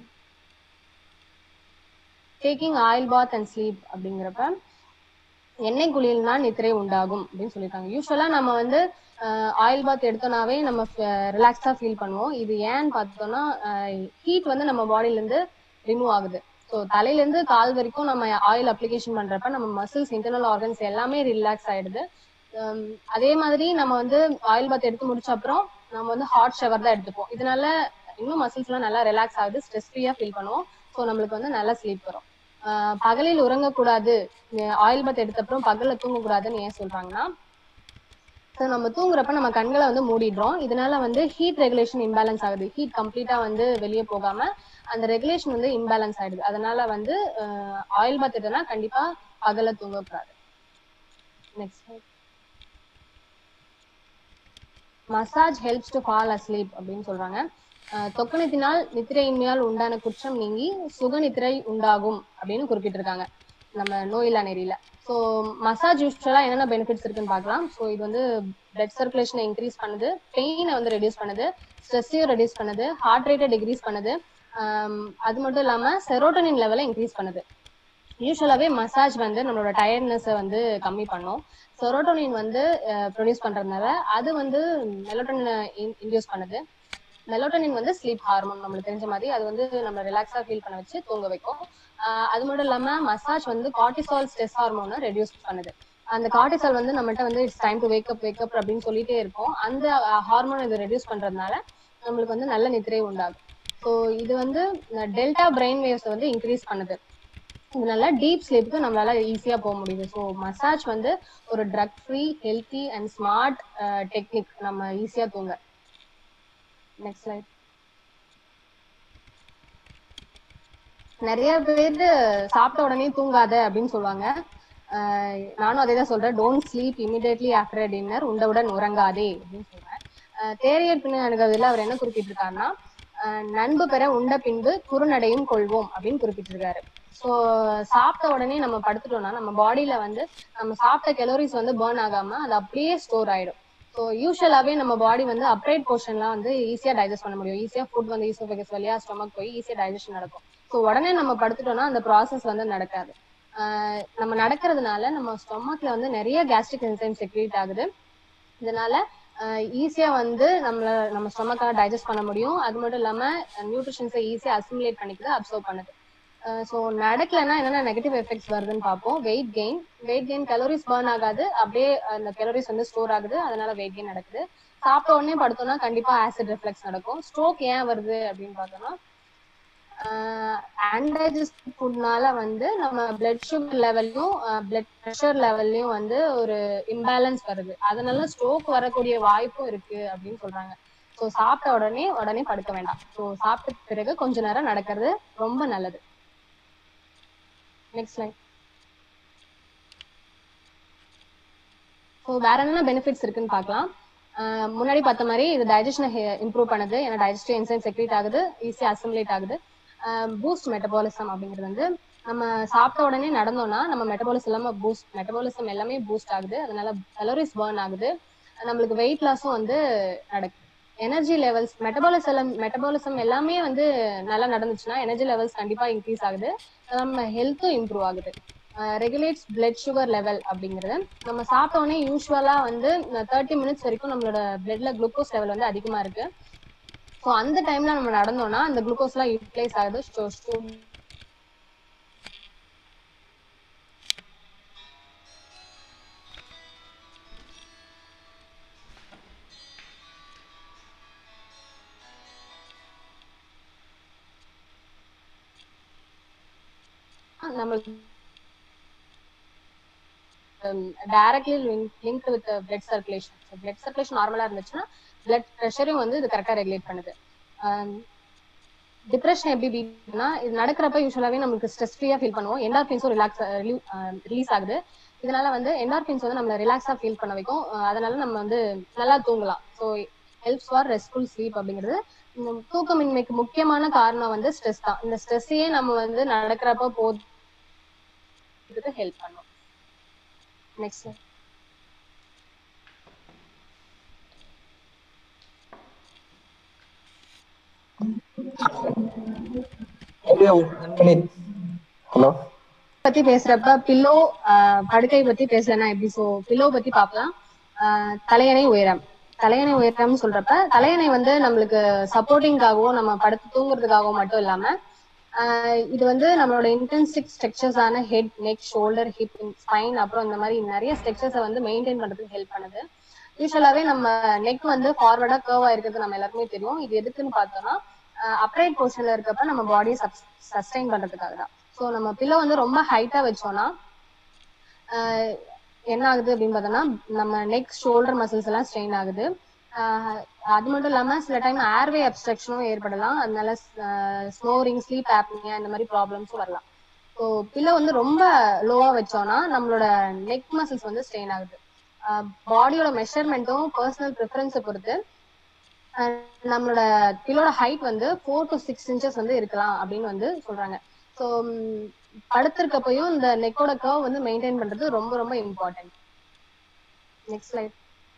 taking oil bath and sleep அப்படிங்கிறப்ப எண்ணெய் குளியல்னா நித்திரை உண்டாகும் அப்படின்னு சொல்லியிருக்காங்க யூஸ்வலா நம்ம வந்து ஆயில் பாத் எடுத்தோம்னாவே நம்ம ரிலாக்ஸா ஃபீல் பண்ணுவோம் இது ஏன்னு பார்த்தோம்னா ஹீட் வந்து நம்ம பாடியில இருந்து ரிமூவ் ஆகுது ஸோ தலையில இருந்து கால் வரைக்கும் நம்ம ஆயில் அப்ளிகேஷன் பண்றப்ப நம்ம மசில்ஸ் இன்டர்னல் ஆர்கன்ஸ் எல்லாமே ரிலாக்ஸ் ஆயிடுது ஹம், அதே மாதிரி நம்ம வந்து ஆயில் பாத் எடுத்து முடிச்ச அப்புறம் நம்ம வந்து ஹாட் ஷவர் தான் எடுத்துப்போம் இதனால இன்னும் மசில்ஸ் எல்லாம் நல்லா ரிலாக்ஸ் ஆகுது ஸ்ட்ரெஸ் ஃப்ரீயா ஃபீல் பண்ணுவோம் ஸோ நம்மளுக்கு வந்து நல்லா ஸ்லீப் வரும் ஆஹ் பகலில் உறங்கக்கூடாது ஆயில் பாத் எடுத்த அப்புறம் பகல்ல தூங்கக்கூடாதுன்னு ஏன் சொல்றாங்கன்னா ஸோ நம்ம தூங்குறப்ப நம்ம கண்களை வந்து மூடிடுறோம் இதனால வந்து ஹீட் ரெகுலேஷன் இம்பேலன்ஸ் ஆகுது ஹீட் கம்ப்ளீட்டா வந்து வெளியே போகாம அந்த ரெகுலேஷன் வந்து இம்பேலன்ஸ் ஆயிடுது அதனால வந்து ஆயில் பாத் எடுத்தோம்னா கண்டிப்பா பகல்ல தூங்கக்கூடாது next massage helps to fall asleep அப்படின்னு சொல்றாங்க அஹ் தொக்கணத்தினால் நித்திரையின்மையால் உண்டான குற்றம் நீங்கி சுகநித்திரை உண்டாகும் அப்படின்னு குறிப்பிட்டிருக்காங்க நம்ம நோயில்லா நெறியில ஸோ மசாஜ் யூஸ்வலா என்னென்ன பெனிஃபிட்ஸ் இருக்குன்னு பார்க்கலாம் ஸோ இது வந்து பிளட் சர்க்குலேஷனை இன்க்ரீஸ் பண்ணுது பெயினை வந்து ரெடியூஸ் பண்ணுது ஸ்ட்ரெஸ்ஸையும் ரெடியூஸ் பண்ணுது ஹார்ட் ரேட்டை டிக்ரீஸ் பண்ணுது ஆம், அது மட்டும் இல்லாம செரோட்டனின் லெவலை இன்க்ரீஸ் பண்ணுது யூஸ்வலாவே மசாஜ் வந்து நம்மளோட டயர்ட்னஸை வந்து கம்மி பண்ணும் செரோட்டோனின் வந்து ப்ரொடியூஸ் பண்றதுனால அது வந்து மெலோட்டோனினை இன்டியூஸ் பண்ணுது மெலோட்டோனின் வந்து ஸ்லீப் ஹார்மோன் நம்மளுக்கு தெரிஞ்ச மாதிரி அது வந்து நம்ம ரிலாக்ஸா ஃபீல் பண்ண வச்சு தூங்க வைக்கும் ஆஹ் அது மட்டும் இல்லாம மசாஜ் வந்து கார்டிசால் ஸ்ட்ரெஸ் ஹார்மோனை ரெடியூஸ் பண்ணுது அந்த கார்டிசால் வந்து நம்மகிட்ட வந்து it's time to wake up wake up அப்படின்னு சொல்லிட்டே இருக்கும் அந்த ஹார்மோன் இது ரெடியூஸ் பண்றதுனால நம்மளுக்கு வந்து நல்ல நித்திரை உண்டாகும் ஸோ இது வந்து டெல்டா பிரெயின் வேவ்ஸ் வந்து இன்க்ரீஸ் பண்ணுது இதனால டீப் ஸ்லீப்புக்கு நம்மளால ஈஸியா போக முடியுது ஸோ மசாஜ் வந்து ஒரு drug free healthy and smart technique நம்ம ஈஸியா தூங்க நெக்ஸ்ட் ஸ்லைட் நிறைய பேர் சாப்பிட்ட உடனே தூங்காத அப்படின்னு சொல்லுவாங்க ஆஹ் நானும் அதே தான் சொல்றேன் don't sleep immediately after dinner உண்டவுடன் உறங்காதே அப்படின்னு சொல்றேன் ஆஹ் தேரியர் பின்ன அணுகுவதில் அவர் என்ன குறிப்பிட்டிருக்காருன்னா ஆஹ் நண்பு பெற உண்ட பின்பு குறுநடையும் கொள்வோம் அப்படின்னு குறிப்பிட்டிருக்காரு ஸோ சாப்பிட்ட உடனே நம்ம படுத்துட்டோம்னா நம்ம பாடியில வந்து நம்ம சாப்பிட்ட கெலோரிஸ் வந்து பேர்ன் ஆகாம அது அப்படியே ஸ்டோர் ஆயிடும் ஸோ யூஸ்வலாவே நம்ம பாடி வந்து அப்ரைட் போர்ஷன்லாம் வந்து ஈஸியா டைஜஸ்ட் பண்ண முடியும் ஈஸியா ஃபுட் வந்து ஈஸோஃபெகஸ் வழியா ஸ்டொமக் போய் ஈஸியா டைஜஷன் நடக்கும் ஸோ உடனே நம்ம படுத்துட்டோம்னா அந்த ப்ராசஸ் வந்து நடக்காது ஆஹ் நம்ம நடக்கிறதுனால நம்ம ஸ்டொமக்ல வந்து நிறைய கேஸ்ட்ரிக் என்சைம் செக்ரேட் ஆகுது இதனால ஈஸியா வந்து நம்மள நம்ம ஸ்டொமக்கால டைஜஸ்ட் பண்ண முடியும் அது மட்டும் இல்லாம நியூட்ரிஷன்ஸை ஈஸியா அசிமுலேட் பண்ணிக்குது அப்சர்வ் பண்ணுது ஸோ நடக்கலைன்னா என்னென்ன நெகட்டிவ் எஃபெக்ட்ஸ் வருதுன்னு பார்ப்போம் weight gain weight gain calories burn ஆகாது அப்படியே அந்த கலோரிஸ் வந்து ஸ்டோர் ஆகுது அதனால வெயிட் கெயின் நடக்குது சாப்பிட்ட உடனே படுத்தோம்னா கண்டிப்பா ஆசிட் ரிஃப்ளெக்ஸ் நடக்கும் ஸ்ட்ரோக் ஏன் வருது அப்படின்னு பார்த்தோம்னா அன்டைஜஸ்ட் ஃபுட்னால வந்து நம்ம பிளட் சுகர் லெவல்லையும் பிளட் ப்ரெஷர் லெவல்லையும் வந்து ஒரு இம்பேலன்ஸ் வருது அதனால ஸ்ட்ரோக் வரக்கூடிய வாய்ப்பும் இருக்கு அப்படின்னு சொல்றாங்க ஸோ சாப்பிட்ட உடனே உடனே படுக்க வேண்டாம் ஸோ சாப்பிட்ட பிறகு கொஞ்ச நேரம் நடக்கிறது ரொம்ப நல்லது நெக்ஸ்ட் லைன் ஸோ வேற என்னென்ன பெனிஃபிட்ஸ் இருக்குன்னு பார்க்கலாம் ஆஹ் முன்னாடி பார்த்த மாதிரி இது டைஜஷனை இம்ப்ரூவ் பண்ணுது ஏன்னா டைஜஸ்டிவ் என்சைம் செக்ரேட் ஆகுது ஈஸியாக அசிமுலேட் ஆகுது பூஸ்ட் மெட்டபாலிசம் அப்படிங்கிறது வந்து நம்ம சாப்பிட்ட உடனே நடந்தோம்னா நம்ம மெட்டபாலிசம் எல்லாமே பூஸ்ட் மெட்டபாலிசம் எல்லாமே பூஸ்ட் ஆகுது அதனால கலோரிஸ் பர்ன் ஆகுது நம்மளுக்கு வெயிட் லாஸும் வந்து நடக்குது எனர்ஜி லெவல்ஸ் மெட்டபாலிசம் மெட்டபாலிசம் எல்லாமே வந்து நல்லா நடந்துச்சுன்னா எனர்ஜி லெவல்ஸ் கண்டிப்பா இன்க்ரீஸ் ஆகுது நம்ம ஹெல்த்தும் இம்ப்ரூவ் ஆகுது ரெகுலேட்ஸ் பிளட் சுகர் லெவல் அப்படிங்கிறது நம்ம சாப்பிட்ட உடனே யூஸ்வலா வந்து தேர்ட்டி மினிட்ஸ் வரைக்கும் நம்மளோட பிளட்ல குளுக்கோஸ் லெவல் வந்து அதிகமா இருக்கு ஸோ அந்த டைம்ல நம்ம நடந்தோம்னா அந்த குளுக்கோஸ்லாம் யூட்டிலைஸ் ஆகுது நம்மளுக்கு directly link with blood circulation blood circulation நார்மலா இருந்துச்சுன்னா பிளட் ப்ரெஷரையும் வந்து இது கரெக்டா ரெகுலேட் பண்ணுது டிப்ரெஷன் எப்படி பீட்னா இது நடக்கிறப்ப யூஸ்வலாவே நமக்கு ஸ்ட்ரெஸ் ஃப்ரீயா ஃபீல் பண்ணுவோம் என்டார்பின்ஸும் ரிலாக்ஸ் ரிலீஸ் ஆகுது இதனால வந்து என்டார்பின்ஸ் வந்து நம்ம ரிலாக்ஸா ஃபீல் பண்ண வைக்கும் அதனால நம்ம வந்து நல்லா தூங்கலாம் so helps for restful sleep அப்படிங்கிறது தூக்கமின்மைக்கு முக்கியமான காரணம் வந்து ஸ்ட்ரெஸ் தான் இந்த ஸ்ட்ரெஸ்ஸையே நம்ம வந்து நடக்கிறப்ப போதுக்கு ஹெல்ப் பண்ணும் நெக்ஸ்ட் ஹலோ பத்தி பேசுறப்ப பில்லோ படுக்கை பத்தி பேசலன்னா எப்படி சோ பில்லோ பத்தி பார்க்கலாம் தலையணை உயரம் தலையணை உயரம் சொல்றப்ப தலையணை வந்து நம்மளுக்கு சப்போர்ட்டிங்காகவும் நம்ம படுத்து தூங்குறதுக்காகவும் மட்டும் இல்லாம இது வந்து நம்மளோட இன்டென்சிக் ஸ்ட்ரக்சர்ஸான head neck shoulder hip spine அப்புறம் இந்த மாதிரி நிறைய ஸ்ட்ரக்சர்ஸை வந்து மெயின்டைன் பண்றதுக்கு ஹெல்ப் பண்ணுது யூஸ்வலாவே நம்ம நெக் வந்து ஃபார்வர்டா கர்வா இருக்கிறது நம்ம எல்லாருக்குமே தெரியும் இது எதுக்குன்னு பார்த்தோம்னா அப்ரைட் பொசிஷன்ல இருக்கப்ப நம்ம பாடியை சஸ்டைன் பண்றதுக்காக தான் ஸோ நம்ம பில்லோ வந்து ரொம்ப ஹைட்டா வச்சோம்னா என்ன ஆகுது அப்படின்னு பார்த்தோம்னா நம்ம நெக் ஷோல்டர் மசில்ஸ் எல்லாம் ஸ்ட்ரெயின் ஆகுது அது மட்டும் இல்லாம சில டைம் ஏர்வே அப்ஸ்ட்ரக்ஷனும் ஏற்படலாம் அதனால ஸ்னோரிங் ஸ்லீப் ஆப்னியா இந்த மாதிரி ப்ராப்ளம்ஸும் வரலாம் ஸோ பில்லோ வந்து ரொம்ப லோவா வச்சோம்னா நம்மளோட நெக் மசில்ஸ் வந்து ஸ்ட்ரெயின் ஆகுது பாடியோட மெஷர்மெண்ட்டும் பர்சனல் ப்ரிஃபரன்ஸை பொறுத்து நம்மளோட பில்லோட ஹைட் வந்து ஃபோர் டு சிக்ஸ் இன்ச்சஸ் வந்து இருக்கலாம் அப்படின்னு வந்து சொல்றாங்க ஸோ படுத்திருக்கப்பையும் இந்த நெக்கோட கர்வ் வந்து மெயின்டைன் பண்றது ரொம்ப ரொம்ப இம்பார்ட்டன்ட் நெக்ஸ்ட் ஸ்லைட்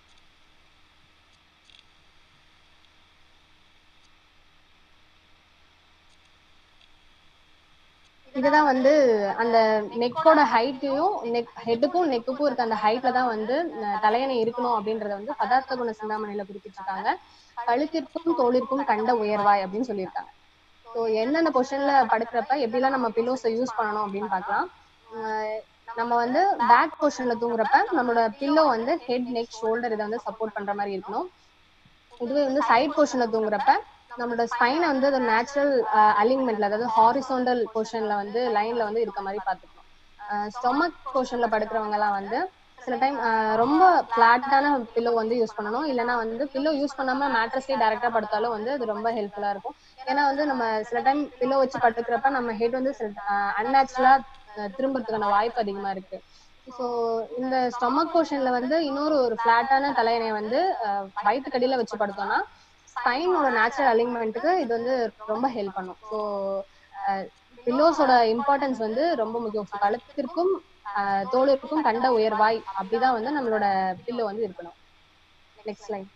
இதுதான் வந்து அந்த நெக்கோட ஹைட்டையும் நெக் ஹெட்டுக்கும் நெக்குக்கும் இருக்க அந்த ஹைட்ல தான் வந்து தலையணை இருக்கணும் அப்படின்றத வந்து பதார்த்த குண சிந்தாமணியில குறிப்பிட்டிருக்காங்க கழுத்திற்கும் தோளிற்கும் கண்ட உயர்வாய் அப்படின்னு சொல்லியிருக்காங்க ஸோ எந்தெந்த பொசிஷன்ல படுக்கிறப்ப எப்படிலாம் நம்ம பில்லோஸை யூஸ் பண்ணணும் அப்படின்னு பார்க்கலாம் நம்ம வந்து பேக் பொசிஷன்ல தூங்குறப்ப நம்மளோட பில்லோ வந்து ஹெட் நெக் ஷோல்டர் இதை வந்து சப்போர்ட் பண்ற மாதிரி இருக்கணும் இதுவே வந்து சைட் பொசிஷன்ல தூங்குறப்ப நம்மளோட ஸ்பைனை வந்து அது நேச்சுரல் அலிங்மெண்ட்ல அதாவது ஹாரிசோண்டல் பொசிஷன்ல வந்து லைன்ல வந்து இருக்க மாதிரி பார்த்துக்கணும் ஸ்டொமக் பொசிஷன்ல படுக்கிறவங்க எல்லாம் வந்து சில டைம் ரொம்ப பிளாட்டான பில்லோ வந்து யூஸ் பண்ணணும் இல்லைன்னா வந்து பில்லோ யூஸ் பண்ணாம மேட்ரஸ்லேயே டேரக்டா படுத்தாலும் வந்து அது ரொம்ப ஹெல்ப்ஃபுல்லா இருக்கும் ஏன்னா வந்து நம்ம சில டைம் பில்லோ வச்சு படுக்கிறப்ப நம்ம ஹெட் வந்து அன்நேச்சுரலா திரும்புறதுக்கான வாய்ப்பு அதிகமா இருக்கு ஸோ இந்த ஸ்டொமக் போர்ஷன்ல வந்து இன்னொரு ஒரு ஃபிளாட்டான தலையணையை வந்து அஹ், வயித்துக்கடியில வச்சு படுத்தோம்னா ஸ்பைனோட நேச்சுரல் அலிங்மெண்ட்டுக்கு இது வந்து ரொம்ப ஹெல்ப் பண்ணும் ஸோ பில்லோஸோட இம்பார்ட்டன்ஸ் வந்து ரொம்ப முக்கியம் So, கழுத்திற்கும் அஹ், தோலிற்கும் கண்ட உயர்வாய் அப்படிதான் வந்து நம்மளோட பில்லோ வந்து இருக்கணும் நெக்ஸ்ட் லைன்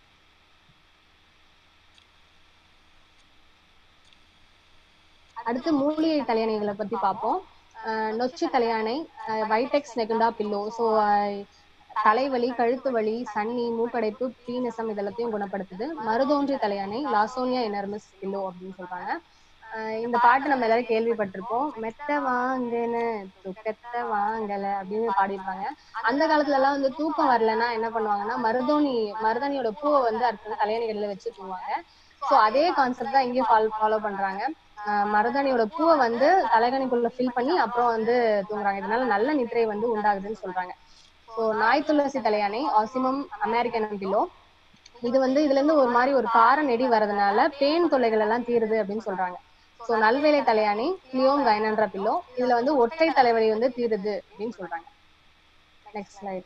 அடுத்து மூலிகை தலையணைகளை பத்தி பார்ப்போம் அஹ், நொச்சி தலையாணை வைடெக்ஸ் நெகுண்டா பில்லோ ஸோ தலைவலி கழுத்து வலி சன்னி மூக்கடைப்பு பீனசம் இதெல்லாத்தையும் குணப்படுத்துது மருதோன்றி தலையாணை லாசோனியா எனர்மஸ் பில்லோ அப்படின்னு சொல்றாங்க அஹ் இந்த பாட்டு நம்ம எல்லாரும் கேள்விப்பட்டிருப்போம் மெத்த வாங்கன்னு துக்கத்தை வாங்கல அப்படின்னு பாடியிருப்பாங்க அந்த காலத்துல எல்லாம் வந்து தூக்கம் வரலன்னா என்ன பண்ணுவாங்கன்னா மருதோனி மருதாணியோட பூவை வந்து அடுத்த தலையணைகள்ல வச்சு தூங்குவாங்க ஸோ அதே கான்செப்ட் தான் இங்கேயும் ஃபாலோ ஃபாலோ பண்றாங்க அஹ் மருதாணியோட பூவை வந்து தலைகணிக்குள்ள ஃபில் பண்ணி அப்புறம் வந்து தூங்குறாங்க இதனால நல்ல நித்திரை வந்து உண்டாகுதுன்னு சொல்றாங்க ஸோ நாய் துளசி தலையானை ஆசிமம் அமெரிக்கன் பில்லோ இது வந்து இதுல இருந்து ஒரு மாதிரி ஒரு கார நெடி வரதுனால பேன் தொல்லைகள் எல்லாம் தீருது அப்படின்னு சொல்றாங்க ஸோ நல்வேலை தலையாணி கிளியோம் கைனன்ற பில்லோ இதுல வந்து ஒற்றை தலைவலி வந்து தீருது அப்படின்னு சொல்றாங்க நெக்ஸ்ட் ஸ்லைடு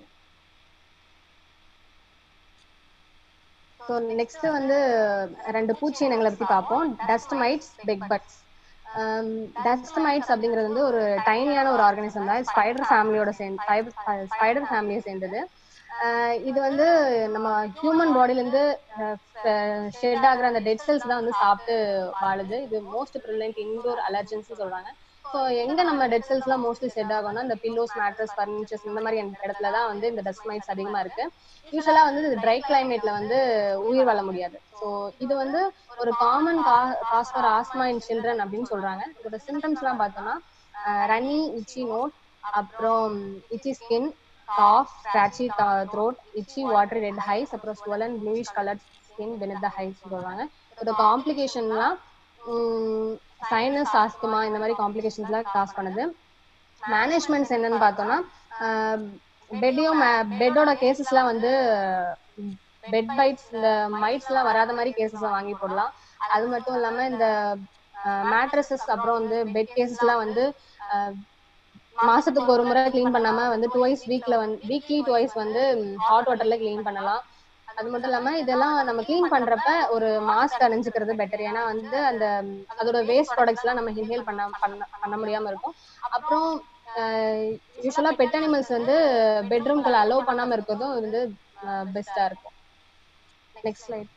ஸோ நெக்ஸ்ட் வந்து ரெண்டு பூச்சி இனங்களை பத்தி பார்ப்போம் dust mites bed bugs dust mites அப்படிங்கிறது வந்து ஒரு டைனியான ஒரு ஆர்கானிசம் தான் ஸ்பைடர் ஃபேமிலியோட சேர்ந்து ஸ்பைடர் ஃபேமிலியை சேர்ந்தது ஆஹ் இது வந்து நம்ம ஹியூமன் பாடியில இருந்து ஷெட் ஆகுற அந்த டெட் செல்ஸ் தான் வந்து சாப்பிட்டு வாழுது இது மோஸ்ட் ப்ரிவலண்ட் இன்டோர் அலர்ஜன்ஸ் சொல்றாங்க ஸோ எங்க நம்ம டெட் செல்ஸ் எல்லாம் மோஸ்ட்லி செட் ஆகும்னா இந்த பில்லோஸ் மேட்ரஸ் ஃபர்னிச்சர்ஸ் இந்த மாதிரி இடத்துல தான் வந்து இந்த டஸ்ட் மைட்ஸ் அதிகமா இருக்கு யூஸ்வலா வந்து இது ட்ரை கிளைமேட்ல வந்து உயிர் வாழ முடியாது ஸோ இது வந்து ஒரு common cause for asthma in children அப்படின்னு சொல்றாங்க இதோட சிம்டம்ஸ் எல்லாம் பார்த்தோம்னா ரன்னி இச்சி நோட் அப்புறம் itchy skin cough scratchy throat itchy water red eyes அப்புறம் swollen bluish colour skin beneath the eyes சொல்றாங்க இதோட காம்ப்ளிகேஷன்லாம் சைனஸ் ஆஸ்துமா இந்த மாதிரி காம்ப்ளிகேஷன்ஸ்லாம் காஸ் பண்ணுது மேனேஜ்மெண்ட்ஸ் என்னன்னு பார்த்தோம்னா பெட்டையும் பெட்டோட கேசஸ்லாம் வந்து பெட் பைட்ஸ் இந்த மைட்ஸ் எல்லாம் வராத மாதிரி கேசஸ் வாங்கி போடலாம் அது மட்டும் இல்லாம இந்த மேட்ரஸஸ் அப்புறம் வந்து பெட் கேசஸ் எல்லாம் வந்து அஹ், மாசத்துக்கு ஒரு முறை க்ளீன் பண்ணாம வந்து டுவைஸ் வீக்ல வந்து வீக்லி டுவைஸ் வந்து ஹாட் வாட்டர்ல க்ளீன் பண்ணலாம் அது மட்டும் இல்லாம இதெல்லாம் நம்ம க்ளீன் பண்றப்ப ஒரு மாஸ்க் அணிஞ்சுக்கிறது பெட்டர் ஏன்னா வந்து அந்த ம், அதோட வேஸ்ட் ப்ராடக்ட்ஸ் எல்லாம் நம்ம இன்ஹேல் பண்ண பண்ண பண்ண முடியாம இருக்கும் அப்புறம் யூஸ்வலா பெட் அனிமல்ஸ் வந்து பெட்ரூம்குள்ள அலோவ் பண்ணாம இருக்கிறதும் வந்து பெஸ்டா இருக்கும் நெக்ஸ்ட் ஸ்லைட்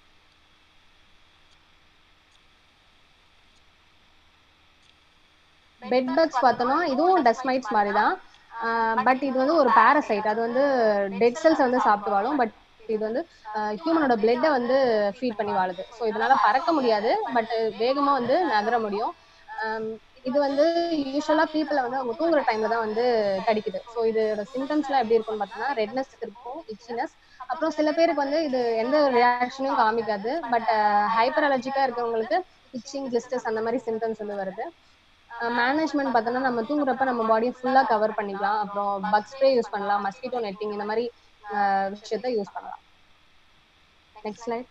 பெட் பக்ஸ் பார்த்தோம்னா இதுவும் டஸ்ட் மைட்ஸ் மாதிரி தான் பட் இது வந்து ஒரு பாரசைட் அது வந்து டெட் செல்ஸ் வந்து சாப்பிட்டு வாழும் பட் இது வந்து ஹியூமனோட பிளட்டை வந்து ஃபீட் பண்ணி வாழுது ஸோ இதனால பறக்க முடியாது பட் வேகமா வந்து நகர முடியும் ஆம், இது வந்து யூஸ்வலா பீப்புளை வந்து அவங்க தூங்குற டைம்ல தான் வந்து கடிக்குது ஸோ இதோட சிம்டம்ஸ்லாம் எப்படி இருக்கும்னு பார்த்தோம்னா ரெட்னஸ் இருக்கும் இச்சினஸ் அப்புறம் சில பேருக்கு வந்து இது எந்த ரியாக்ஷனும் காமிக்காது பட் ஹைப்பர் அலர்ஜிக்கா இருக்கவங்களுக்கு இச்சிங் கிளிஸ்டஸ் அந்த மாதிரி சிம்டம்ஸ் வந்து வருது மேனேஜ்மெண்ட் பார்த்தோம்னா நம்ம தூங்குறப்ப நம்ம பாடியை ஃபுல்லா கவர் பண்ணிக்கலாம் அப்புறம் பக் ஸ்ப்ரே யூஸ் பண்ணலாம் மஸ்கிட்டோ நெட்டிங் இந்த மாதிரி ஆஹ் விஷயத்த யூஸ் பண்ணலாம் next slide